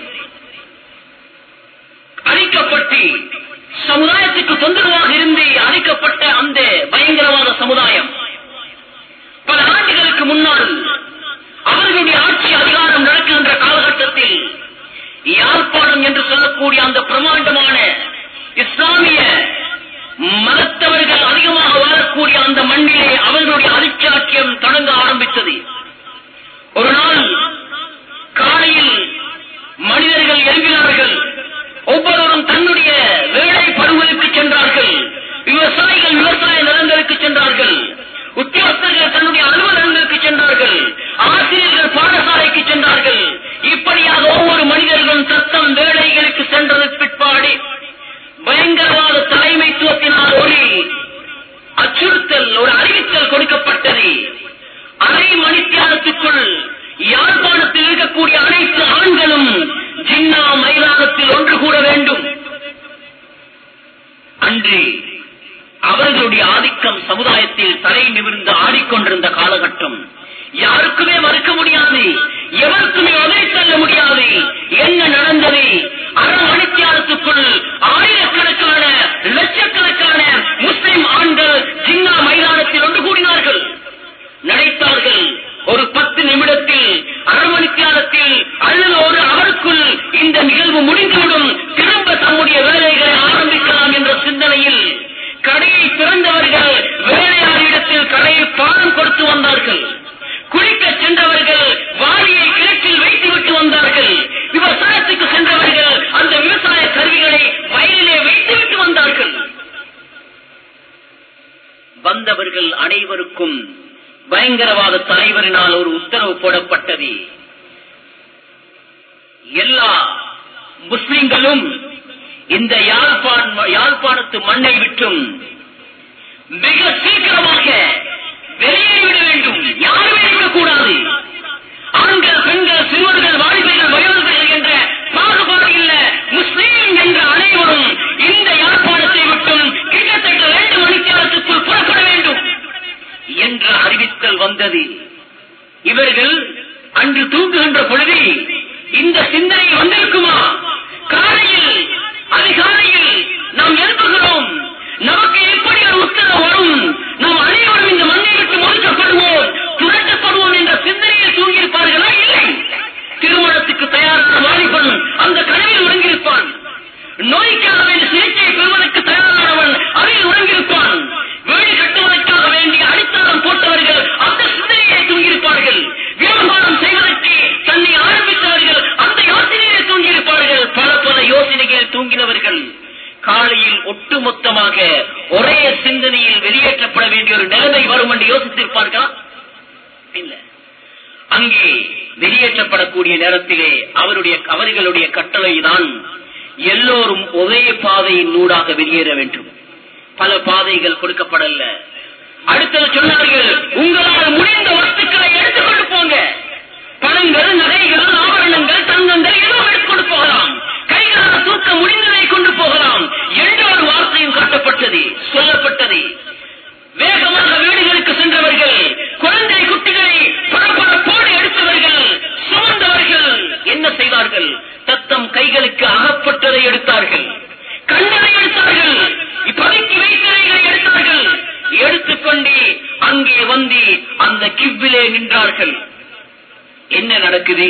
அழிக்கப்பட்டு சமுதாயத்துக்கு தொந்தரவாக இருந்து அழிக்கப்பட்ட அந்த பயங்கரவாத சமுதாயம் பல ஆண்டுகளுக்கு முன்னால் அவர்களுடைய ஆட்சி அதிகாரம் நடக்கின்ற காலகட்டத்தில் யாழ்ப்பாணம் என்று சொல்லக்கூடிய அந்த பிரமாண்டமான இஸ்லாமிய மதத்தவர்கள் அதிகமாக வாழக்கூடிய அந்த மண்ணிலே அவர்களுடைய அதிர்ச்சாக்கியம் தொடங்க ஆரம்பித்தது ஒரு நாள் காலையில் மனிதர்கள் எழுப்பினார்கள் ஒவ்வொருவரும் தன்னுடைய வேலை பருவலுக்கு சென்றார்கள் விவசாயிகள் விவசாய நிலங்களுக்கு சென்றார்கள் உத்தியோகத்தர்கள் தன்னுடைய அலுவலகங்களுக்கு சென்றார்கள் ஆசிரியர்கள் பாடசாலைக்கு சென்றார்கள் இப்படியாக ஒவ்வொரு மனிதர்களும் தத்தம் வேலைகளுக்கு சென்றது பிற்பாடு பயங்கரவாத தலைமைத்துவத்தினால் ஒரு அச்சுறுத்தல் ஒரு அறிவித்தல் கொடுக்கப்பட்டது அரை மணித்தியாலத்துக்குள் யாழ்ப்பாணத்தில் இருக்கக்கூடிய அனைத்து ஆண்களும் ஜின்னா மைதானத்தில் ஒன்று கூட வேண்டும் அன்று அவர்களுடைய ஆதிக்கம் சமுதாயத்தில் தலை நிமிர்ந்து ஆடிக்கொண்டிருந்த காலகட்டம் யாருக்குமே மறுக்க முடியாது எவருக்குமே உதவி தள்ள முடியாது என்ன நடந்தது அரை மணித்தியாலத்துக்குள் ஆயிரக்கணக்கான லட்சக்கணக்கான முஸ்லிம் ஆண்கள் ஜின்னா மைதானத்தில் ஒன்று கூடினார்கள் நினைத்தார்கள் ஒரு பத்து நிமிடத்தில் அரை மணித்தியாலத்தில் அல்லது ஒரு அவருக்குள் இந்த நிகழ்வு முடிந்துவிடும் திரும்ப தம்முடைய வேலைகளை ஆரம்பிக்கலாம் என்ற சிந்தனையில் கடையை திறந்தவர்கள் வேலையாளிடத்தில் கடையை பாடம் கொடுத்து வந்தார்கள் குளிக்க சென்றவர்கள் வாரியை கிணற்றில் வைத்துவிட்டு வந்தார்கள் விவசாயத்துக்கு சென்றவர்கள் அந்த விவசாய கருவிகளை வயலிலே வைத்துவிட்டு வந்தார்கள் வந்தவர்கள் அனைவருக்கும் பயங்கரவாத தலைவரினால் ஒரு உத்தரவு போடப்பட்டது எல்லா முஸ்லிம்களும் இந்த யாழ்ப்பாண யாழ்ப்பாணத்து மண்ணை விட்டும் மிக சீக்கிரமாக வெளியேறிவிட வேண்டும் யாருமே இருக்கக்கூடாது ஆண்கள் பெண்கள் சிறுவர்கள் வாலிபர்கள் வயோதிகள் என்ற பாகுபாடு இல்ல முஸ்லீம் என்ற அனைவரும் இந்த யாழ்ப்பாணத்தை விட்டும் கிட்டத்தட்ட ரெண்டு மணித்தியாலத்துக்குள் புறப்பட வேண்டும் என்ற அறிவித்தல் வந்தது இவர்கள் அன்று தூங்குகின்ற பொழுது இந்த சிந்தனை வந்திருக்குமா காலையில் அதிகாலையில் நாம் எழுப்புகிறோம் நமக்கு எப்படி ஒரு உத்தரவு வரும் நாம் அனைவரும் இந்த மண்ணை விட்டு ஒதுக்கப்படுவோம் துரட்டப்படுவோம் என்ற சிந்தனையில் தூங்கியிருப்பார்களா இல்லை திருமணத்துக்கு தயாரான வாலிபன் அந்த கனவில் உறங்கியிருப்பான் நோய்க்காக வேண்டிய சிகிச்சை பெறுவதற்கு தயாரானவன் அதில் உறங்கியிருப்பான் வீடு கட்டுவதற்காக வேண்டிய அடித்தளம் போட்டவர்கள் அந்த சிந்தனையை தூங்கியிருப்பார்கள் வியாபாரம் செய்வதற்கு தன்னை ஆரம்பித்தவர்கள் அந்த யோசனையை தூங்கியிருப்பார்கள் பல பல யோசனைகள் தூங்கினவர்கள் காலையில் ஒட்டுமொத்தமாக ஒரே சிந்தனையில் வெளியேற்றப்பட வேண்டிய ஒரு நிலைமை வரும் என்று யோசித்திருப்பார்களா இல்ல அங்கே வெளியேற்றப்படக்கூடிய நேரத்திலே அவருடைய அவர்களுடைய கட்டளை தான் எல்லோரும் ஒரே பாதையின் நூடாக வெளியேற வேண்டும் பல பாதைகள் கொடுக்கப்படல அடுத்தது சொன்னார்கள் உங்களால் முடிந்த வஸ்துக்களை எடுத்துக்கொண்டு போங்க பணங்கள் நகைகள் ஆபரணங்கள் தங்கங்கள் எதுவும் எடுத்துக்கொண்டு போகலாம் கைகளால் தூக்க முடிந்ததை கொண்டு போகலாம் என்ற ஒரு வார்த்தையும் காட்டப்பட்டது சொல்லப்பட்டது வேகமாக வீடுகளுக்கு சென்றவர்கள் குழந்தை குட்டிகளை பரபரப்போடு எடுத்தவர்கள் சுமந்தவர்கள் என்ன செய்தார்கள் தத்தம் கைகளுக்கு அகப்பட்டதை எடுத்தார்கள் கண்ணதை எடுத்தார்கள் இப்பதைக்கு வைத்தவைகளை எடுத்தார்கள் எடுத்துக்கொண்டு அங்கே வந்து அந்த கிவ்விலே நின்றார்கள் என்ன நடக்குது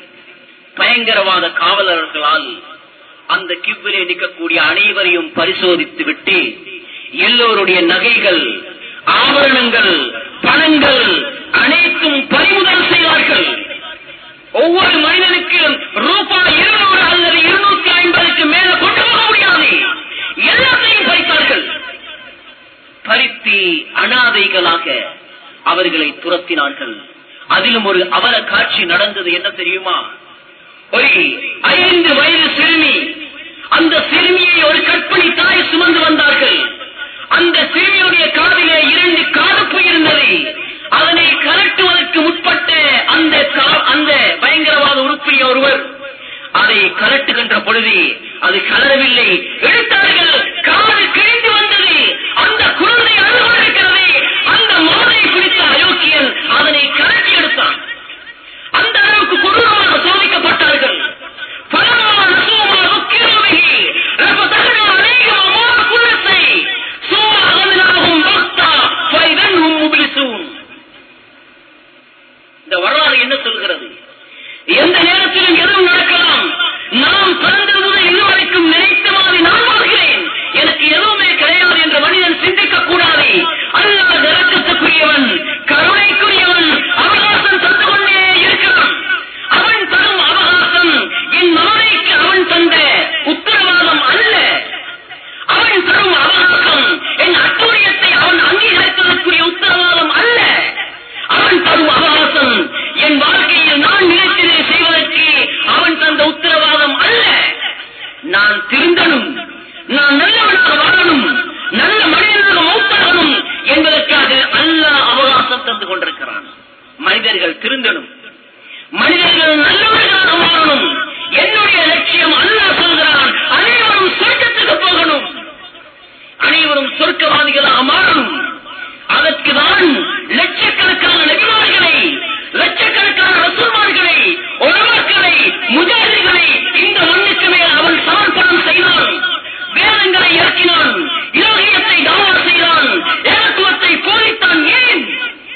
பயங்கரவாத காவலர்களால் அந்த கிவ்விலே நிற்கக்கூடிய அனைவரையும் பரிசோதித்து விட்டு எல்லோருடைய நகைகள் ஆபரணங்கள் பணங்கள் அனைத்தும் பறிமுதல் செய்வார்கள் ஒவ்வொரு மனிதனுக்கும் ரூபாய் இருநூறு அல்லது இருநூத்தி ஐம்பதுக்கு மேல கொண்டு போக முடியாது எல்லாத்தையும் பறித்தார்கள் பறித்து அனாதைகளாக அவர்களை துரத்தினார்கள் அதிலும் ஒரு அவல காட்சி நடந்தது என்ன தெரியுமா ஒரு ஐந்து வயது சிறுமி அந்த சிறுமியை ஒரு கற்பனை தாய் சுமந்து வந்தார்கள் அந்த சிறுமியுடைய காதிலே இரண்டு காடுப்பு இருந்தது அதனை கலட்டுவதற்கு முற்பட்ட அந்த கா- அந்த பயங்கரவாத நல்ல மனிதர்கள் மௌத்தாகணும் என்பதற்காக அல்லாஹ் அவகாசம் தந்து கொண்டிருக்கிறான் மனிதர்கள் திருந்தணும் மனிதர்கள் நல்லவர்களாக மாறணும் என்னுடைய லட்சியம் அல்லாஹ் சொல்கிறான் அனைவரும் சொர்க்கத்துக்கு போகணும் அனைவரும் சொர்க்கவாதிகளாக மாறணும் அதற்கு தான் லட்சக்கணக்கான நபிமார்களை லட்சக்கணக்கான ரசூல்மார்களை உலமாக்களை முஜாதிகளை இந்த மண்ணுக்கு மேல் அவன் சமர்ப்பணம் செய்தான் வேதங்களை இறக்கினான் இலகியத்தை தாவம் செய்தான் ஏகத்துவத்தை போதித்தான் ஏன்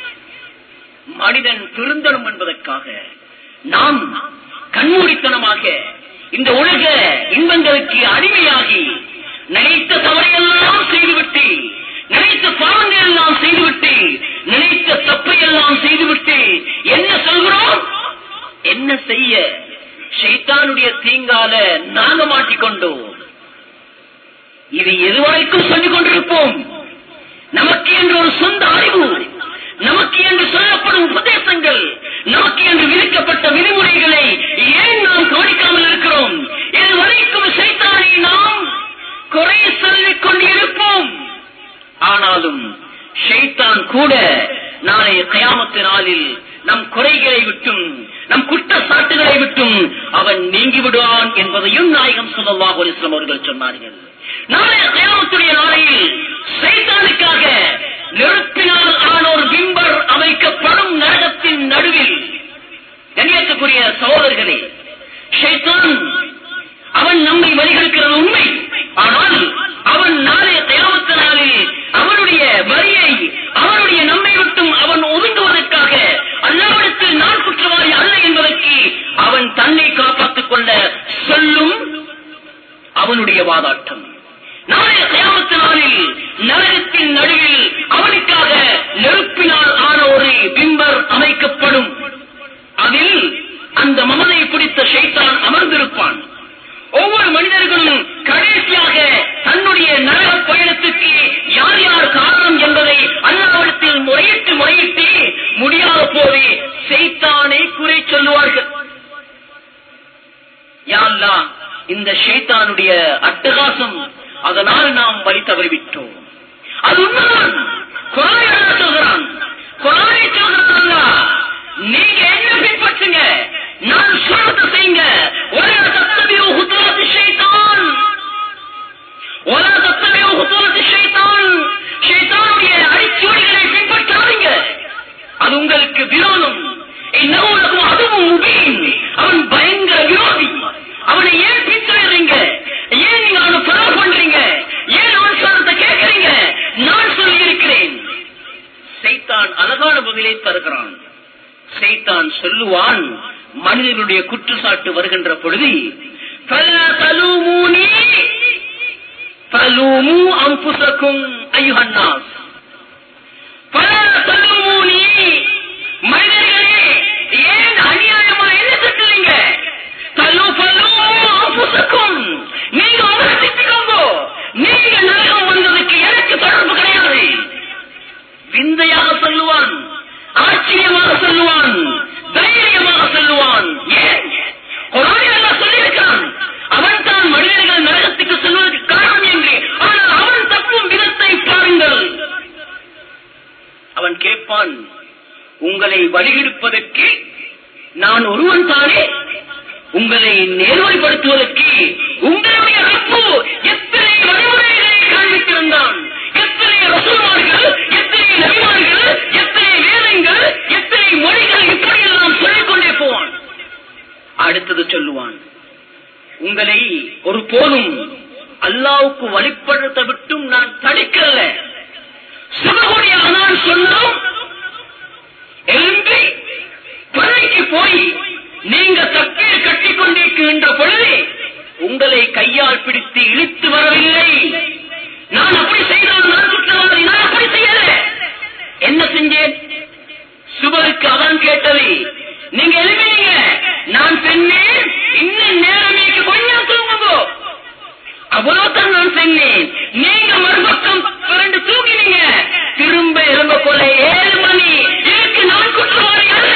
மனிதன் திருந்தணும் என்பதற்காக நாம் கண்மூடித்தனமாக இந்த உலக இன்பங்களுக்கு அடிமையாகி நினைத்த தவறையெல்லாம் செய்துவிட்டு நினைத்த பாவங்கள் எல்லாம் செய்துவிட்டு நினைத்த தப்பை எல்லாம் செய்துவிட்டு என்ன சொல்கிறோம் என்ன செய்ய ஷைத்தானுடைய தீங்கால நாங்க மாட்டிக்கொண்டோம் இது எதுவரைக்கும் சொல்லிக் கொண்டிருப்போம் நமக்கு என்று ஒரு சொந்த அறிவு நமக்கு என்று சொல்லப்படும் உபதேசங்கள் நமக்கு என்று விதிக்கப்பட்ட விதிமுறைகளை ஏன் நாம் கவனிக்காமல் இருக்கிறோம் இதுவரைக்கும் சைத்தானை நாம் குறை சொல்லிக் கொண்டிருப்போம் ஆனாலும் ஷைத்தான் கூட நாளைய கயாமத்து நாளில் நம் குறைகளை விட்டும் நம் குற்றச்சாட்டுகளை விட்டும் அவன் நீங்கி விடுவான் என்பதையும் நாயகம் சொல்லல்லாஹு அலிஸ்லாம் அவர்கள் சொன்னார்கள் நாளைய கயாமத்துடைய நாளையில் சைத்தானுக்காக நெருப்பினால் ஆன ஒரு பிம்பர் அமைக்கப்படும் நரகத்தின் நடுவில் கண்ணியத்துக்குரிய சகோதரர்களே ஷைத்தான் அவன் நம்மை வழிகெடுக்கிறது உண்மை ஆனால் அவன் நாளைய தயாமத்த நாளில் அவனுடைய வரியை அவனுடைய நம்மை விட்டும் அவன் ஒதுங்குவதற்காக அல்லாவிடத்தில் நான் குற்றவாளி அல்ல என்பதற்கு அவன் தன்னை காப்பாற்றிக் கொள்ள சொல்லும் அவனுடைய வாதாட்டம் நாளைய கயாமத்து நாளில் நரகத்தின் நடுவில் அவனுக்காக நெருப்பினால் ஆன ஒரு பிம்பர் அமைக்கப்படும் அதில் அந்த மமதை பிடித்த ஷைத்தான் அமர்ந்திருப்பான் ஒவ்வொரு மனிதர்களும் கடைசியாக தன்னுடைய நரக பயணத்துக்கு யார் யார் காரணம் என்பதை அல்லாவிடத்தில் முறையிட்டு முறையிட்டு முடியாத போது செய்தானை குறை சொல்லுவார்கள் யாழ்லா இந்த ஷைத்தானுடைய அட்டகாசம் அதனால் நாம் வழி தவறிவிட்டோம் அது உண்மைதான் குரானை அல்லாஹ் சொல்கிறான் குரானை சொல்கிறான் அல்லாஹ், நீங்க என்ன பின்பற்றுங்க நான் சொல்றத செய்யுங்க ஒரே தத்தபியோ ஹுத்துவத்து ஷைத்தான் ஒரே தத்தபியோ ஹுத்துவத்து ஷைத்தான் ஷைத்தானுடைய அடிச்சுவடிகளை பின்பற்றாதீங்க அது உங்களுக்கு விரோதம் இன்னும் அதுவும் முபீன் அவன் பயங்கர விரோதி அவனை ஏன் பின்தொடர்றீங்க ஏன் நீங்க அவனை ஃபாலோ பண்றீங்க ஏன் அவன் சொல்றத கேட்கறீங்க நான் சொல்லி இருக்கிறேன் சைத்தான் அழகான பதிலை தருகிறான் சைத்தான் சொல்லுவான் மனிதனுடைய குற்றச்சாட்டு வருகின்ற பொழுது "ஃபலா தலூமூனி, தலூமூ அன்புசக்கும் ஐயுஹன்னாஸ்." "ஃபலா தலூமூனி." மனிதர்களே ஏன் அநியாயமா என்ன திட்டுறீங்க தலு ஃபலூமூ அன்புசக்கும். நீங்க உங்களை திட்டுக்கோங்க நீங்க நரகம் வந்ததுக்கு எனக்கு தொடர்பு கிடையாது விந்தையாக சொல்லுவான் ஆச்சரியமாக சொல்லுவான் தைரியமாக சொல்லுவான் ஏன் குரானில் அல்லாஹ் சொல்லியிருக்கிறான் அவன் தான் மனிதர்கள் நரகத்துக்கு செல்வதற்கு காரணம் என்று ஆனால் அவன் தப்பும் விதத்தை பாருங்கள் அவன் கேட்பான் உங்களை வழிகெடுப்பதற்கு நான் ஒருவன் தானே உங்களை நேர்வழிப்படுத்துவதற்கு உங்களுடைய ரப்பு எத்தனை வழிமுறைகளை காண்பித்திருந்தான் எத்தனை ரசூல்மார்கள் எத்தனை நபிமார்கள் எத்தனை வேதங்கள் எத்தனை மொழிகள் இப்படியெல்லாம் சொல்லிக்கொண்டே போவான் அடுத்தது சொல்லுவான் உங்களை ஒரு போதும் அல்லாவுக்கு வழிபடுத்த விட்டும் நான் தடுக்கல சிவகுடியாக நான் சொன்னோம் எழும்பி பள்ளிக்கு போய் நீங்க தப்பீர் கட்டிக் கொண்டிருக்கின்ற பொழுது உங்களை கையால் பிடித்து இழுத்து வரவில்லை நான் அப்படி செய்தால் நான் குற்றவாளி நான் அப்படி செய்யல என்ன செஞ்சேன் சுபருக்கு அதான் கேட்டது நீங்க எழுப்பினீங்க நான் பெண்ணே இன்னும் நேரமே கொஞ்சம் தூங்குங்க அவ்வளவுதான் நான் சொன்னேன் நீங்க மறுபக்கம் இரண்டு தூங்கினீங்க திரும்ப எழும்ப கொள்ள ஏழு மணி இதுக்கு நான் குற்றவாளி அல்ல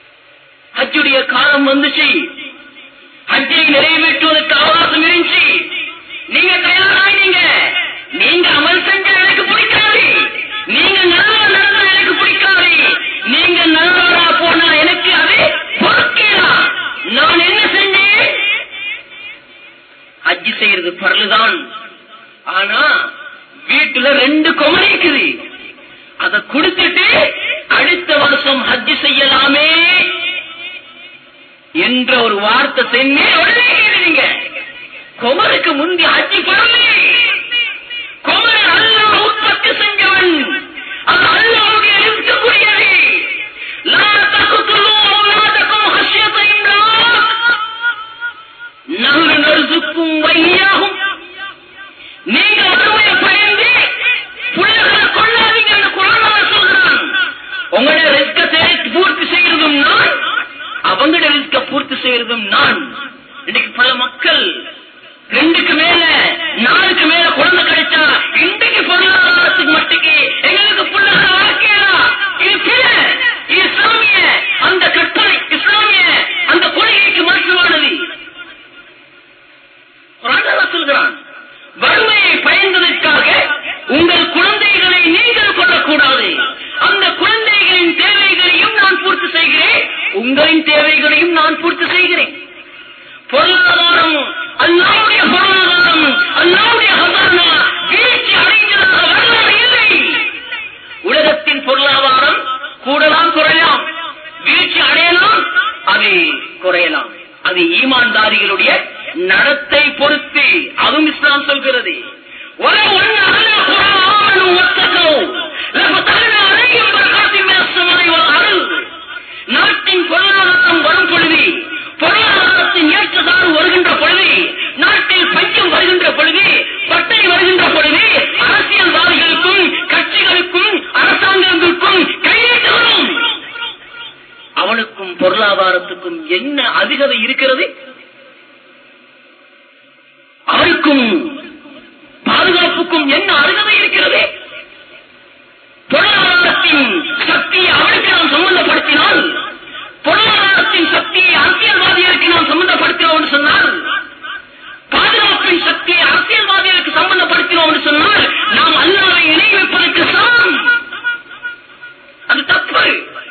ஹஜ்ஜுடைய காலம் வந்துச்சு ஹஜ்ஜை நிறைவேற்றுவதற்கு அவகாசம் இருந்துச்சு தான் ஆனா வீட்டுல ரெண்டு குமரி இருக்குது அதை கொடுத்துட்டு அடுத்த வருஷம் ஹஜ் செய்யலாமே என்ற ஒரு வார்த்தை சென்னே உடனே கேளுங்க குமருக்கு முந்தி ஹஜ்ஜி பரவி குமர் அல்லாஹ் உற்பத்தி செஞ்சவன் அது அல்லாவுடைய இருக்கக்கூடியது லா தகுதுலு அவுலாதக்கும் ஹஷ்யத இம்ராக் நஹ்ரு நர்சுக்கும் வையாகும் நீங்க வறுமையை பயந்து புள்ளகளை கொள்ளாதீங்கன்னு குரான் சொல்றான் உங்களோட ரிஸ்கத்தை பூர்த்தி செய்யறதும் நான் அவங்களோட ரிஸ்க பூர்த்தி செய்யறதும் நான் இன்னைக்கு பல மக்கள் ரெண்டுக்கு மேல நாலுக்கு மேல குழந்தை கிடைச்சா இன்றைக்கு பொருளாதாரத்துக்கு மட்டுக்கு எங்களுக்கு புள்ளகளை வளர்க்கலாம் இது பிற இது இஸ்லாமிய அந்த கட்டளை இஸ்லாமிய அந்த கொள்கைக்கு மாற்றமானது குரான் சொல்கிறான் வறுமையை பயந்ததற்காக உங்கள் குழந்தைகளை நீங்கள் கொள்ளக்கூடாது அந்த குழந்தைகளின் தேவைகளையும் நான் பூர்த்தி செய்கிறேன் உங்களின் தேவைகளையும் நான் பூர்த்தி செய்கிறேன் பொருளாதாரம் அல்லாவுடைய பொருளாதாரம் அல்லாவுடைய ஹசானா வீழ்ச்சி அடைந்ததாக வரலாறு இல்லை உலகத்தின் பொருளாதாரம் கூடலாம் குறையலாம் வீழ்ச்சி அடையலாம் அது குறையலாம் அது ஈமான்தாரிகளுடைய நடத்தை பொறுத்து அதுவும் இஸ்லாம் சொல்கிறது ولو أن أهل القرى آمنوا واتقوا لفتحنا عليهم بركات من السماء والأرض நாட்டின் பொருளாதாரம் வரும் பொழுது பொருளாதாரத்தின் ஏற்றத்தாழ்வு வருகின்ற பொழுது நாட்டில் பஞ்சம் வருகின்ற பொழுது பட்டை வருகின்ற பொழுது அரசியல்வாதிகளுக்கும் கட்சிகளுக்கும் அரசாங்கங்களுக்கும் கையெழுத்து வரும் அவனுக்கும் பொருளாதாரத்துக்கும் என்ன அதிகதை இருக்கிறது அவருக்கும் பாதுகாப்புக்கும் என்ன அருகதை இருக்கிறது பொருளாதாரத்தின் சக்தியை அவனுக்கு நாம் சம்பந்தப்படுத்தினால் பொருளாதாரத்தின் சக்தியை அரசியல்வாதிகளுக்கு நாம் சம்பந்தப்படுத்தினோம் சொன்னால் பாதுகாப்பின் சக்தியை அரசியல்வாதிகளுக்கு சம்பந்தப்படுத்தினோம் சொன்னால் நாம் அல்லாவை இணை வைப்பதற்கு சமம் அது தப்பு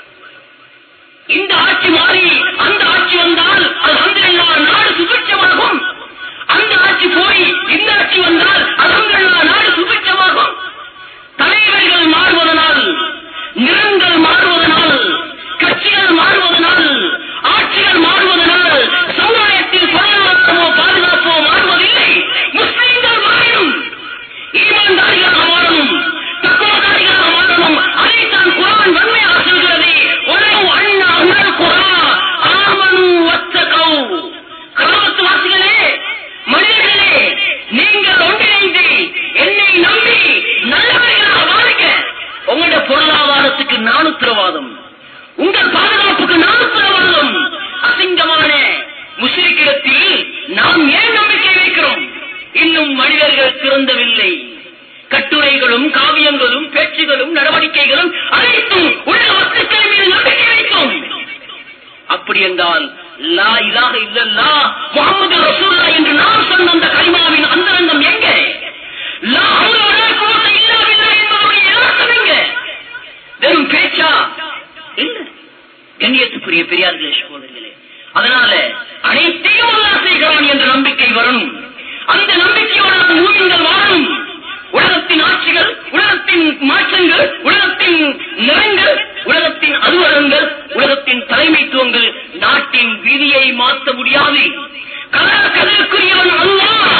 இந்த ஆட்சி மாறி அந்த ஆட்சி வந்தால் அல்ஹம்துலில்லாஹ் நாடு சுபிட்சமாகும் அந்த ஆட்சி போய் இந்த ஆட்சி வந்தால் அல்ஹம்துலில்லாஹ் நாடு சுபிட்சமாகும் தலைவர்கள் மாறுவதனால் நிறங்கள் மாறுவதனால் கட்சிகள் மாறுவதனால் ஆட்சிகள் மாறுவதனால் சமுதாயத்தில் பொருளாதாரமோ பாதுகாப்போ மாறுவதில்லை முஸ்லிம்கள் மாறிடும் ஈமான்தாரிகளாக மாறணும் தக்குவதாரிகளாக மாறணும் அதைத்தான் குரான் வன்மையாக சொல்கிறது உலகம் அண்ணா அண்ணல் குரா ஆமனு வத்தகௌ கிராமத்து வாசிகளே மனிதர்களே நீங்கள் ஒன்றிணைந்து என்னை நம்பி நல்லவர்களாக வாழுங்க உங்களுடைய பொருளாதாரத்துக்கு நான் உத்தரவாதம் உங்கள் பாதுகாப்புக்கு நான் உத்தரவாதம் அசிங்கமான முஸ்லிக்கிடத்தில் நாம் ஏன் நம்பிக்கை வைக்கிறோம் இன்னும் மனிதர்கள் திறந்தவில்லை கட்டுரைகளும் காவியங்களும் பேச்சுகளும் நடவடிக்கைகளும் அனைத்தும் உள்ள வஸ்துக்கள் மீது நம்பிக்கை வைத்தோம் அப்படி என்றால் லா இலாக இல்லல்லா முகமது ரசூல்லா என்று நாம் சொன்ன அந்த கரிமாவின் அந்தரங்கம் எங்க லா ஹவுல வலா குவத்த இல்லா பில்லா என்பதனுடைய இலவசம் எங்க வெறும் பேச்சா இல்ல கண்ணியத்துக்குரிய பெரியார்களே சகோதரர்களே அதனால அனைத்தையும் அல்லாஹ் செய்கிறான் என்ற நம்பிக்கை வரணும் அந்த நம்பிக்கையோடு நம் மூமின்கள் வாழணும் உலகத்தின் ஆட்சிகள் உலகத்தின் மாற்றங்கள் உலகத்தின் நிறங்கள் உலகத்தின் அலுவலகங்கள் உலகத்தின் தலைமைத்துவங்கள் நாட்டின் விதியை மாற்ற முடியாது கலா கதற்குரியவன் அல்லாஹ்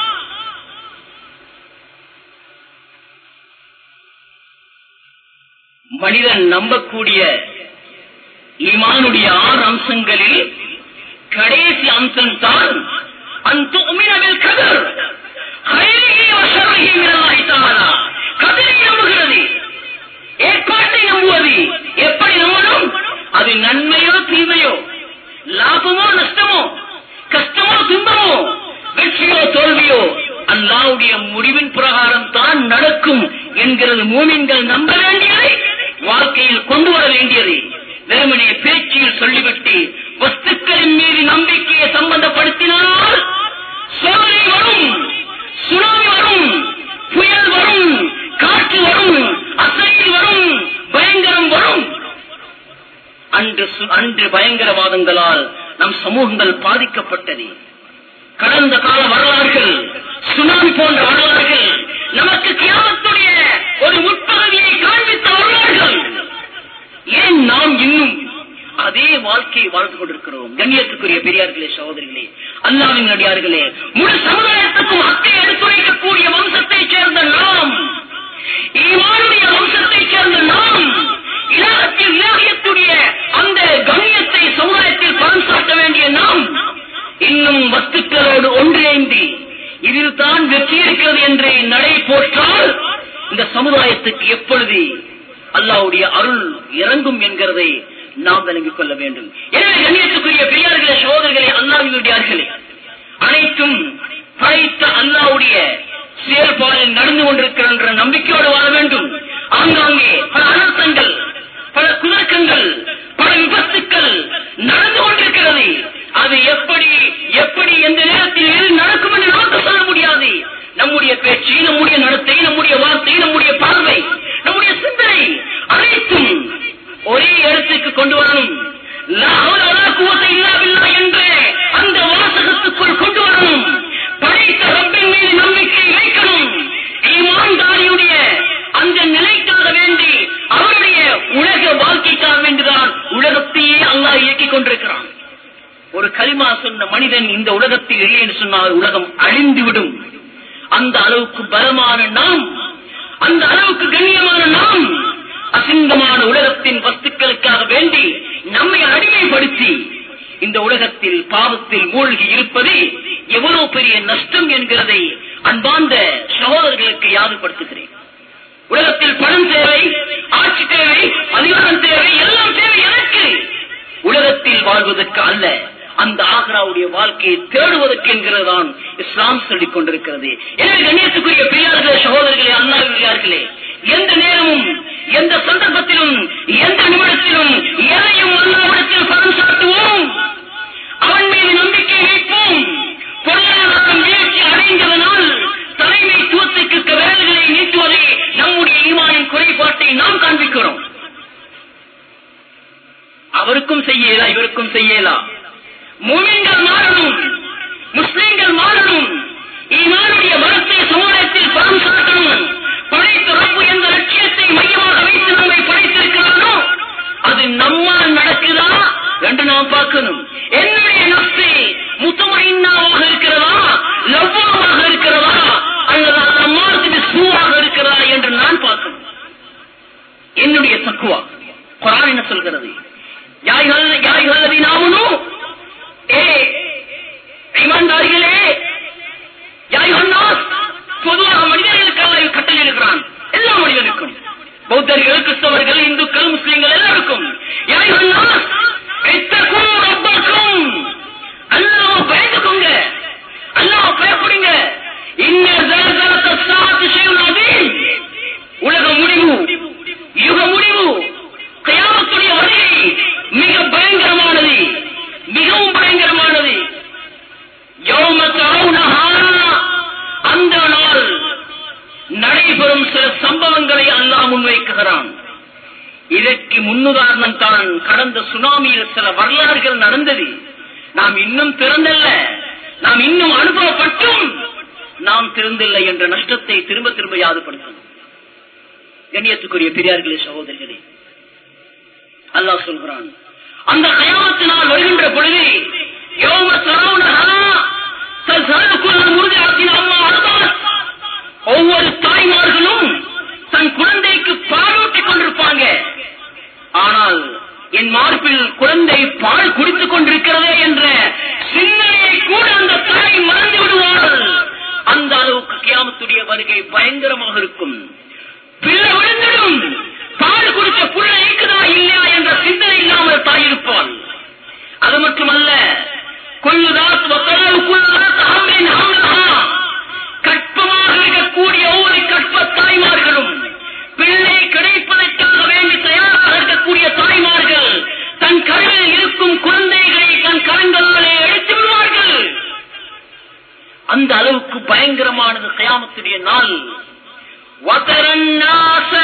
மனிதன் நம்பக்கூடிய ஈமானுடைய ஆறு அம்சங்களில் கடைசி அம்சம் தான் அந்த உமினவில் கதர் கதரை நம்புகிறது ஏற்பாட்டை நம்புவது எப்படி நம்பணும் அது நன்மையோ தீமையோ லாபமோ நஷ்டமோ கஷ்டமோ துன்பமோ வெற்றியோ தோல்வியோ அல்லாவுடைய முடிவின் பிரகாரம் தான் நடக்கும் என்கிறது மூமின்கள் நம்ப வேண்டியதை வாழ்க்கையில் கொண்டு வர வேண்டியது வெறுமனே பேச்சில் சொல்லிவிட்டு வஸ்துக்களின் மீது நம்பிக்கையை சம்பந்தப்படுத்தினால் சோதனை வரும் சுனாமி வரும் புயல் வரும் காற்று வரும் அசைவு வரும் பயங்கரம் வரும் அன்று சு- அன்று பயங்கரவாதங்களால் நம் சமூகங்கள் பாதிக்கப்பட்டது கடந்த கால வரலாறுகள் சுனாமி போன்ற வரலாறுகள் நமக்கு கியாமத்துடைய ஒரு முற்பகுதியை காண்பித்த வரலாறுகள் ஏன் நாம் இன்னும் அதே வாழ்க்கையை வாழ்ந்து கொண்டிருக்கிறோம் கண்ணியத்துக்குரிய பெரியார்களே சகோதரிகளே அல்லாவின் நடிகார்களே முழு சமுதாயத்துக்கும் அத்தை எடுத்துரைக்கக்கூடிய வம்சத்தைச் சேர்ந்த நாம் ஈமானுடைய வம்சத்தைச் சேர்ந்த நாம் இலகத்தில் இலகியத்துடைய அந்த கண்ணியத்தை சமுதாயத்தில் பலம் சாட்ட வேண்டிய நாம் இன்னும் வஸ்துக்களோடு ஒன்றிணைந்து இதில் தான் வெற்றி இருக்கிறது என்று நடை போற்றால் இந்த சமுதாயத்துக்கு எப்பொழுது அல்லாவுடைய அருள் இறங்கும் என்கிறதை நாம் விளங்கிக் கொள்ள வேண்டும் எனவே கண்ணியத்துக்குரிய பெரியார்களே சோதர்களே அல்லாவினுடையார்களே அனைத்தும் படைத்த அல்லாவுடைய செயல்பாடில் நடந்து கொண்டிருக்கிற என்ற நம்பிக்கையோடு வாழ வேண்டும் ஆங்காங்கே பல அனர்த்தங்கள் பல குதர்க்கங்கள் பல விபத்துக்கள் நடந்து கொண்டிருக்கிறது அது எப்படி எப்படி எந்த நேரத்தில் எது நடக்கும் என்று நமக்கு சொல்ல முடியாது நம்முடைய பேச்சு நம்முடைய நடத்தை நம்முடைய வார்த்தை நம்முடைய பார்வை நம்முடைய சிந்தனை அனைத்தும் ஒரே இடத்துக்கு கொண்டு வரணும் லா ஹவ்ல வலா குவத்த இல்லா பில்லாஹ் என்ற அந்த வாசகத்துக்குள் கொண்டு வரணும் படைத்த ரப்பின் மீது நம்பிக்கை வைக்கணும் ஈமான்தாரியுடைய அந்த நிலைக்காக வேண்டி அவருடைய உலக வாழ்க்கைக்காக வேண்டிதான் உலகத்தையே அல்லாஹ் இயக்கிக் கொண்டிருக்கிறான் ஒரு கலிமா சொன்ன மனிதன் இந்த உலகத்தில் இல்லை என்று சொன்னால் உலகம் அழிந்துவிடும் அந்த அளவுக்கு பலமான நாம் அந்த அளவுக்கு கண்ணியமான நாம் அசிங்கமான உலகத்தின் வஸ்துக்களுக்காக வேண்டி நம்மை அடிமைப்படுத்தி இந்த உலகத்தில் பாவத்தில் மூழ்கி இருப்பது எவ்வளவு பெரிய நஷ்டம் என்கிறதை அன்பார்ந்த சகோதரர்களுக்கு யாதுபடுத்துகிறேன் உலகத்தில் பணம் தேவை ஆட்சி தேவை அதிகாரம் தேவை எல்லாம் தேவை எனக்கு உலகத்தில் வாழ்வதற்கு அல்ல அந்த ஆக்ராவுடைய வாழ்க்கையை தேடுவதற்கு என்கிறதான் இஸ்லாம் சொல்லிக் கொண்டிருக்கிறது எனவே கண்ணியத்துக்குரிய பெரியார்களே சகோதரர்களே அல்லாவியார்களே எந்த நேரமும் எந்த சந்தர்ப்பத்திலும் எந்த நிமிடத்திலும் எதையும் அல்லாவிடத்தில் பலம் சாட்டுவோம் அவன் மீது நம்பிக்கை வைப்போம் பொருளாதாரம் வீழ்ச்சி அடைந்ததனால் தலைமைத்துவத்துக்கு விரல்களை நீட்டுவதை நம்முடைய ஈமானின் குறைபாட்டை நாம் காண்பிக்கிறோம் அவருக்கும் செய்யலா இவருக்கும் செய்யலா மூமின்கள் மாறணும் முஸ்லிம்கள் மாறணும் ஈமானுடைய மரத்தை சமுதாயத்தில் பலம் சாட்டணும் படைத்த ரப்பு எந்த லட்சியத்தை மையமாக வைத்து நம்மை படைத்திருக்கிறாரோ அது நம்மால் நடக்குதா என்று நாம் பார்க்கணும் என்னுடைய நப்சு முத்தமைன்னாவாக இருக்கிறதா லவ்வாமாக இருக்கிறதா அல்லது நம்மால் சூவாக இருக்கிறதா என்று நான் பார்க்கணும் என்னுடைய தக்குவா குரான் என்ன சொல்கிறது யாய்கள் யாய்கள் நாமனும் ஏ ஈமான்தாரிகளே யாய்கன்னாஸ் பொதுவாக மனிதர்களுக்கு அல்ல கட்டளை இருக்கிறான் எல்லா மனிதனுக்கும் பௌத்தர்கள் கிறிஸ்தவர்கள் இந்துக்கள் முஸ்லிம்கள் எல்லாருக்கும் யாய்கன்னாஸ் இத்தக்கும் ரப்பக்கும் அல்லாஹ் பயந்துக்கோங்க அல்லாஹ் பயப்படுங்க இன்ன ஜல்சலத்த ஸாஅத்தி ஷைஉன் அதீம் உலக முடிவு யுக முடிவு கயாமத்துடைய வருகை மிக பயங்கரமானது மிகவும் பயங்கரமானது யௌம தரவுனஹா அந்த நாள் நடைபெறும் சில சம்பவங்களை அல்லாஹ் முன்வைக்குகிறான் இதற்கு முன்னுதாரணம் தான் கடந்த சுனாமியில் சில வரலாறுகள் நடந்தது நாம் இன்னும் திறந்தல்ல நாம் இன்னும் அனுபவப்பட்டும் நாம் திறந்தில்லை என்ற நஷ்டத்தை திரும்ப திரும்ப யாதுபடுத்தணும் கண்ணியத்துக்குரிய பெரியார்களே சகோதரிகளே அல்லாஹ் சொல்கிறான் அந்த கயாமத்தினால் வருகின்ற பொழுது யோம சரவுனஹா தஸ்ஹலுக்குல் முர்திஅத்தின் அம்மா அர்தாத் ஒவ்வொரு தாய்மார்களும் தன் குழந்தைக்கு பாலூட்டிக் கொண்டிருப்பாங்க ஆனால் என் மார்பில் குழந்தை பால் குடித்துக் கொண்டிருக்கிறதே என்ற சிந்தனையை கூட அந்த தாய் மறந்து விடுவார்கள் அந்த அளவுக்கு கியாமத்துடைய வருகை பயங்கரமாக இருக்கும் பிள்ளை விழுந்திடும் பால் குடிச்ச புள்ள இருக்குதா இல்லையா என்ற சிந்தனை இல்லாமல் தாய் இருப்பாள் அது மட்டுமல்ல கொள்ளுதாத் வசரவுக்குள்ளாத் அம்ரின் அம்ரஹா. கற்பமாக இருக்கக்கூடிய ஒவ்வொரு கற்ப தாய்மார்களும் பிள்ளை கிடைப்பதற்காக வேண்டி தயாராக இருக்கக்கூடிய தாய்மார்கள் தன் கருவில் இருக்கும் குழந்தைகளை தன் கரங்களாலே எடுத்து விடுவார்கள் அந்த அளவுக்கு பயங்கரமானது கயாமத்துடைய நாள் وترى الناس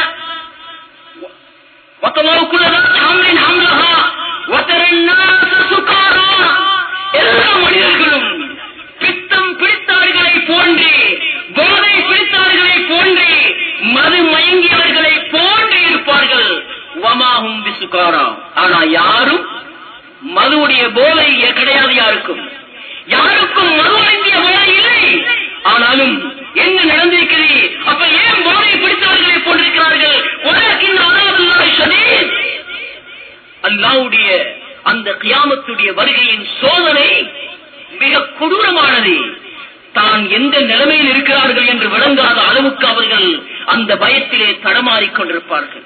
وتضع كل ذات حمل حملها وترى الناس سكارى எல்லா மனிதர்களும் பித்தம் பிடித்தவர்களை போன்று போதை பிடித்தவர்களை போன்று மது மயங்கியவர்களை போன்று இருப்பார்கள் வமாகும் விசுகாரா ஆனா யாரும் மதுவுடைய போதை கிடையாது யாருக்கும் யாருக்கும் மது அருந்திய போதை இல்லை ஆனாலும் என்ன நடந்திருக்கிறது அப்ப ஏன் போதை பிடித்தவர்களை போன்றிருக்கிறார்கள் உலகின் அதாபுல்லாஹி ஷதீத் அல்லாவுடைய அந்த கியாமத்துடைய வருகையின் சோதனை மிக கொடூரமானது தான் எந்த நிலைமையில் இருக்கிறார்கள் என்று விளங்காத அளவுக்கு அவர்கள் அந்த பயத்திலே தடமாறிக் கொண்டிருப்பார்கள்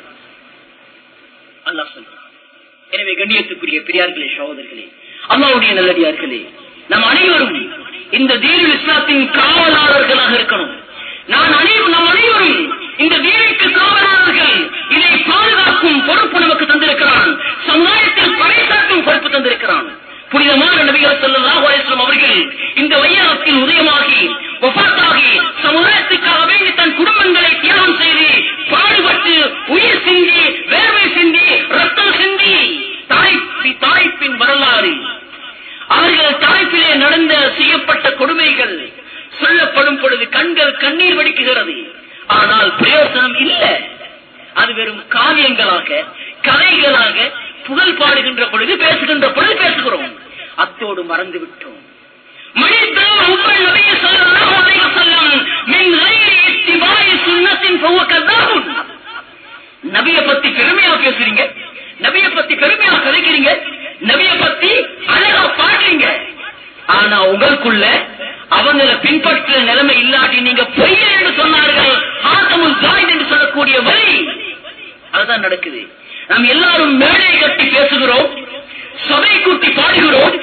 அல்லாஹ் சொல்றான் எனவே கண்ணியத்துக்குரிய பெரியார்களே சகோதரர்களே அல்லாவுடைய நல்லடியார்களே நம் அனைவரும் இந்த தீனுல் இஸ்லாத்தின் காவலாளர்களாக இருக்கணும் நான் அனைவரும் நம் அனைவரும் இந்த தீனுக்கு காவலாளர்கள் இதை பாதுகாக்கும் பொறுப்பு நமக்கு தந்திருக்கிறான் சமுதாயத்தில் பறைசாற்றும் பொறுப்பு தந்திருக்கிறான் புனிதமான நபிகள் ஸல்லல்லாஹு அலைஹி வஸல்லம் அவர்கள் இந்த வையகத்தில் உதயமாகி வஃபாத்தாகி சமுதாயத்துக்காக வேண்டி தன் குடும்பங்களை தியாகம் செய்து பாடுபட்டு உயிர் சிந்தி வேர்வை சிந்தி ரத்தம் சிந்தி தாய்ப்பி தாய்ப்பின் வரலாறு அவர்கள் தாய்ப்பிலே நடந்த செய்யப்பட்ட கொடுமைகள் சொல்லப்படும் பொழுது கண்கள் கண்ணீர் வடிக்குகிறது ஆனால் பிரயோசனம் இல்லை அது வெறும் காவியங்களாக கதைகளாக புகழ் பாடுகின்ற பொழுது பேசுகின்ற பொழுது பேசுகிறோம் அத்தோடு மறந்து விட்டோம் மனிதன் உங்கள் நபியை ஸல்லல்லாஹு அலைஹி வஸல்லம் மின் கைரி இத்திபாஇ சுன்னத்தின் ஃபஹுவ கذாபுன் நபிய பத்தி பெருமையா பேசுறீங்க நபிய பத்தி பெருமையா கதைக்கிறீங்க நபிய பத்தி அழகா பாடுறீங்க ஆனா உங்களுக்குள்ள அவங்களை பின்பற்ற நிலைமை இல்லாட்டி நீங்க பொய்யர் என்று சொன்னார்கள் ஆசமுல் ஜாயித் என்று சொல்லக்கூடிய வழி அதுதான் நடக்குது நாம் எல்லாரும் மேடை கட்டி பேசுகிறோம் சபை கூட்டி பாடுகிறோம்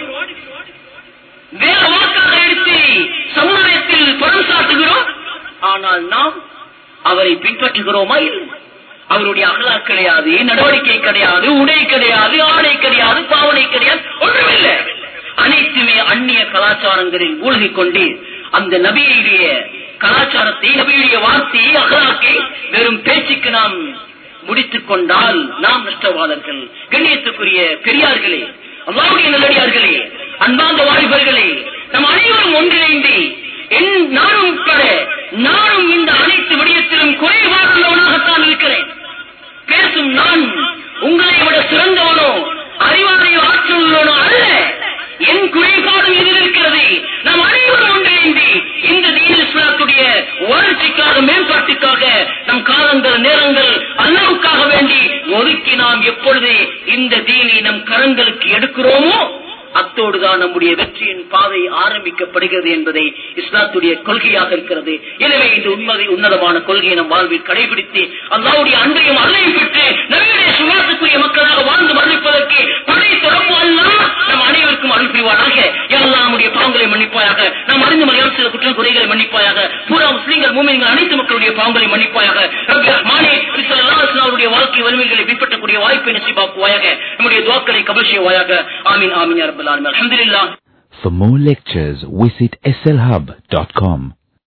வேற வாக்காக எடுத்து சமுதாயத்தில் படம் சாட்டுகிறோம் ஆனால் நாம் அவரை பின்பற்றுகிறோமா இல்லை அவருடைய அகலா கிடையாது நடவடிக்கை கிடையாது உடை கிடையாது ஆடை கிடையாது பாவனை கிடையாது ஒன்றுமில்லை அனைத்துமே அந்நிய கலாச்சாரங்களில் மூழ்கிக் கொண்டு அந்த நபியுடைய கலாச்சாரத்தை நபியுடைய வார்த்தையை அகலாக்கை வெறும் பேச்சுக்கு நாம் முடித்துக் கொண்டால் நாம் நஷ்டவாதர்கள் கண்ணியத்துக்குரிய பெரியார்களே அல்லாவுடைய நல்லடியார்களே அன்பாந்த வாலிபர்களே நம் அனைவரும் ஒன்றிணைந்து என் நானும் உட்பட நானும் இந்த அனைத்து விடயத்திலும் குறைபாடுள்ளவனாகத்தான் இருக்கிறேன் பேசும் நான் உங்களை விட சிறந்தவனோ அறிவாளையோ ஆற்றல் உள்ளவனோ அல்ல என் குறைபாடு எதில் இருக்கிறது நாம் அனைவரும் ஒன்றிணைந்து இந்த தீன் இஸ்லாத்துடைய வளர்ச்சிக்காக மேம்பாட்டுக்காக நம் காலங்கள் நேரங்கள் அல்லாவுக்காக வேண்டி ஒதுக்கி நாம் எப்பொழுது இந்த தீனை நம் கரங்களுக்கு எடுக்கிறோமோ அத்தோடுதான் நம்முடைய வெற்றியின் பாதை ஆரம்பிக்கப்படுகிறது என்பதை இஸ்லாத்துடைய கொள்கையாக இருக்கிறது எனவே இந்த உண்மை உன்னதமான கொள்கையை நம் வாழ்வில் கடைபிடித்து அல்லாவுடைய அன்பையும் அன்னையும் பெற்று நவீன சுவாசத்துக்குரிய மக்களாக வாழ்ந்து மரணிப்பதற்கு படை தொடர்பு அல்லா நம் அனைவருக்கும் அருள் புரிவானாக எல்லாம் நம்முடைய பாவங்களை மன்னிப்பாயாக நாம் அறிந்து மறையாத சில குற்றம் குறைகளை மன்னிப்பாயாக பூரா முஸ்லீம்கள் மூமியங்கள் அனைத்து மக்களுடைய பாவங்களை மன்னிப்பாயாக ரப்பி ரஹ்மானே அவருடைய வாழ்க்கை வலிமைகளை பின்பற்றக்கூடிய வாய்ப்பை நசிபாக்குவாயாக நம்முடைய துவாக்களை கபல் செய்வாயாக ஆமீன் ஆமீன் யா ரப்பல் ஆலமீன் அல்ஹம்துலில்லாஹ் For more lectures, visit slhub.com.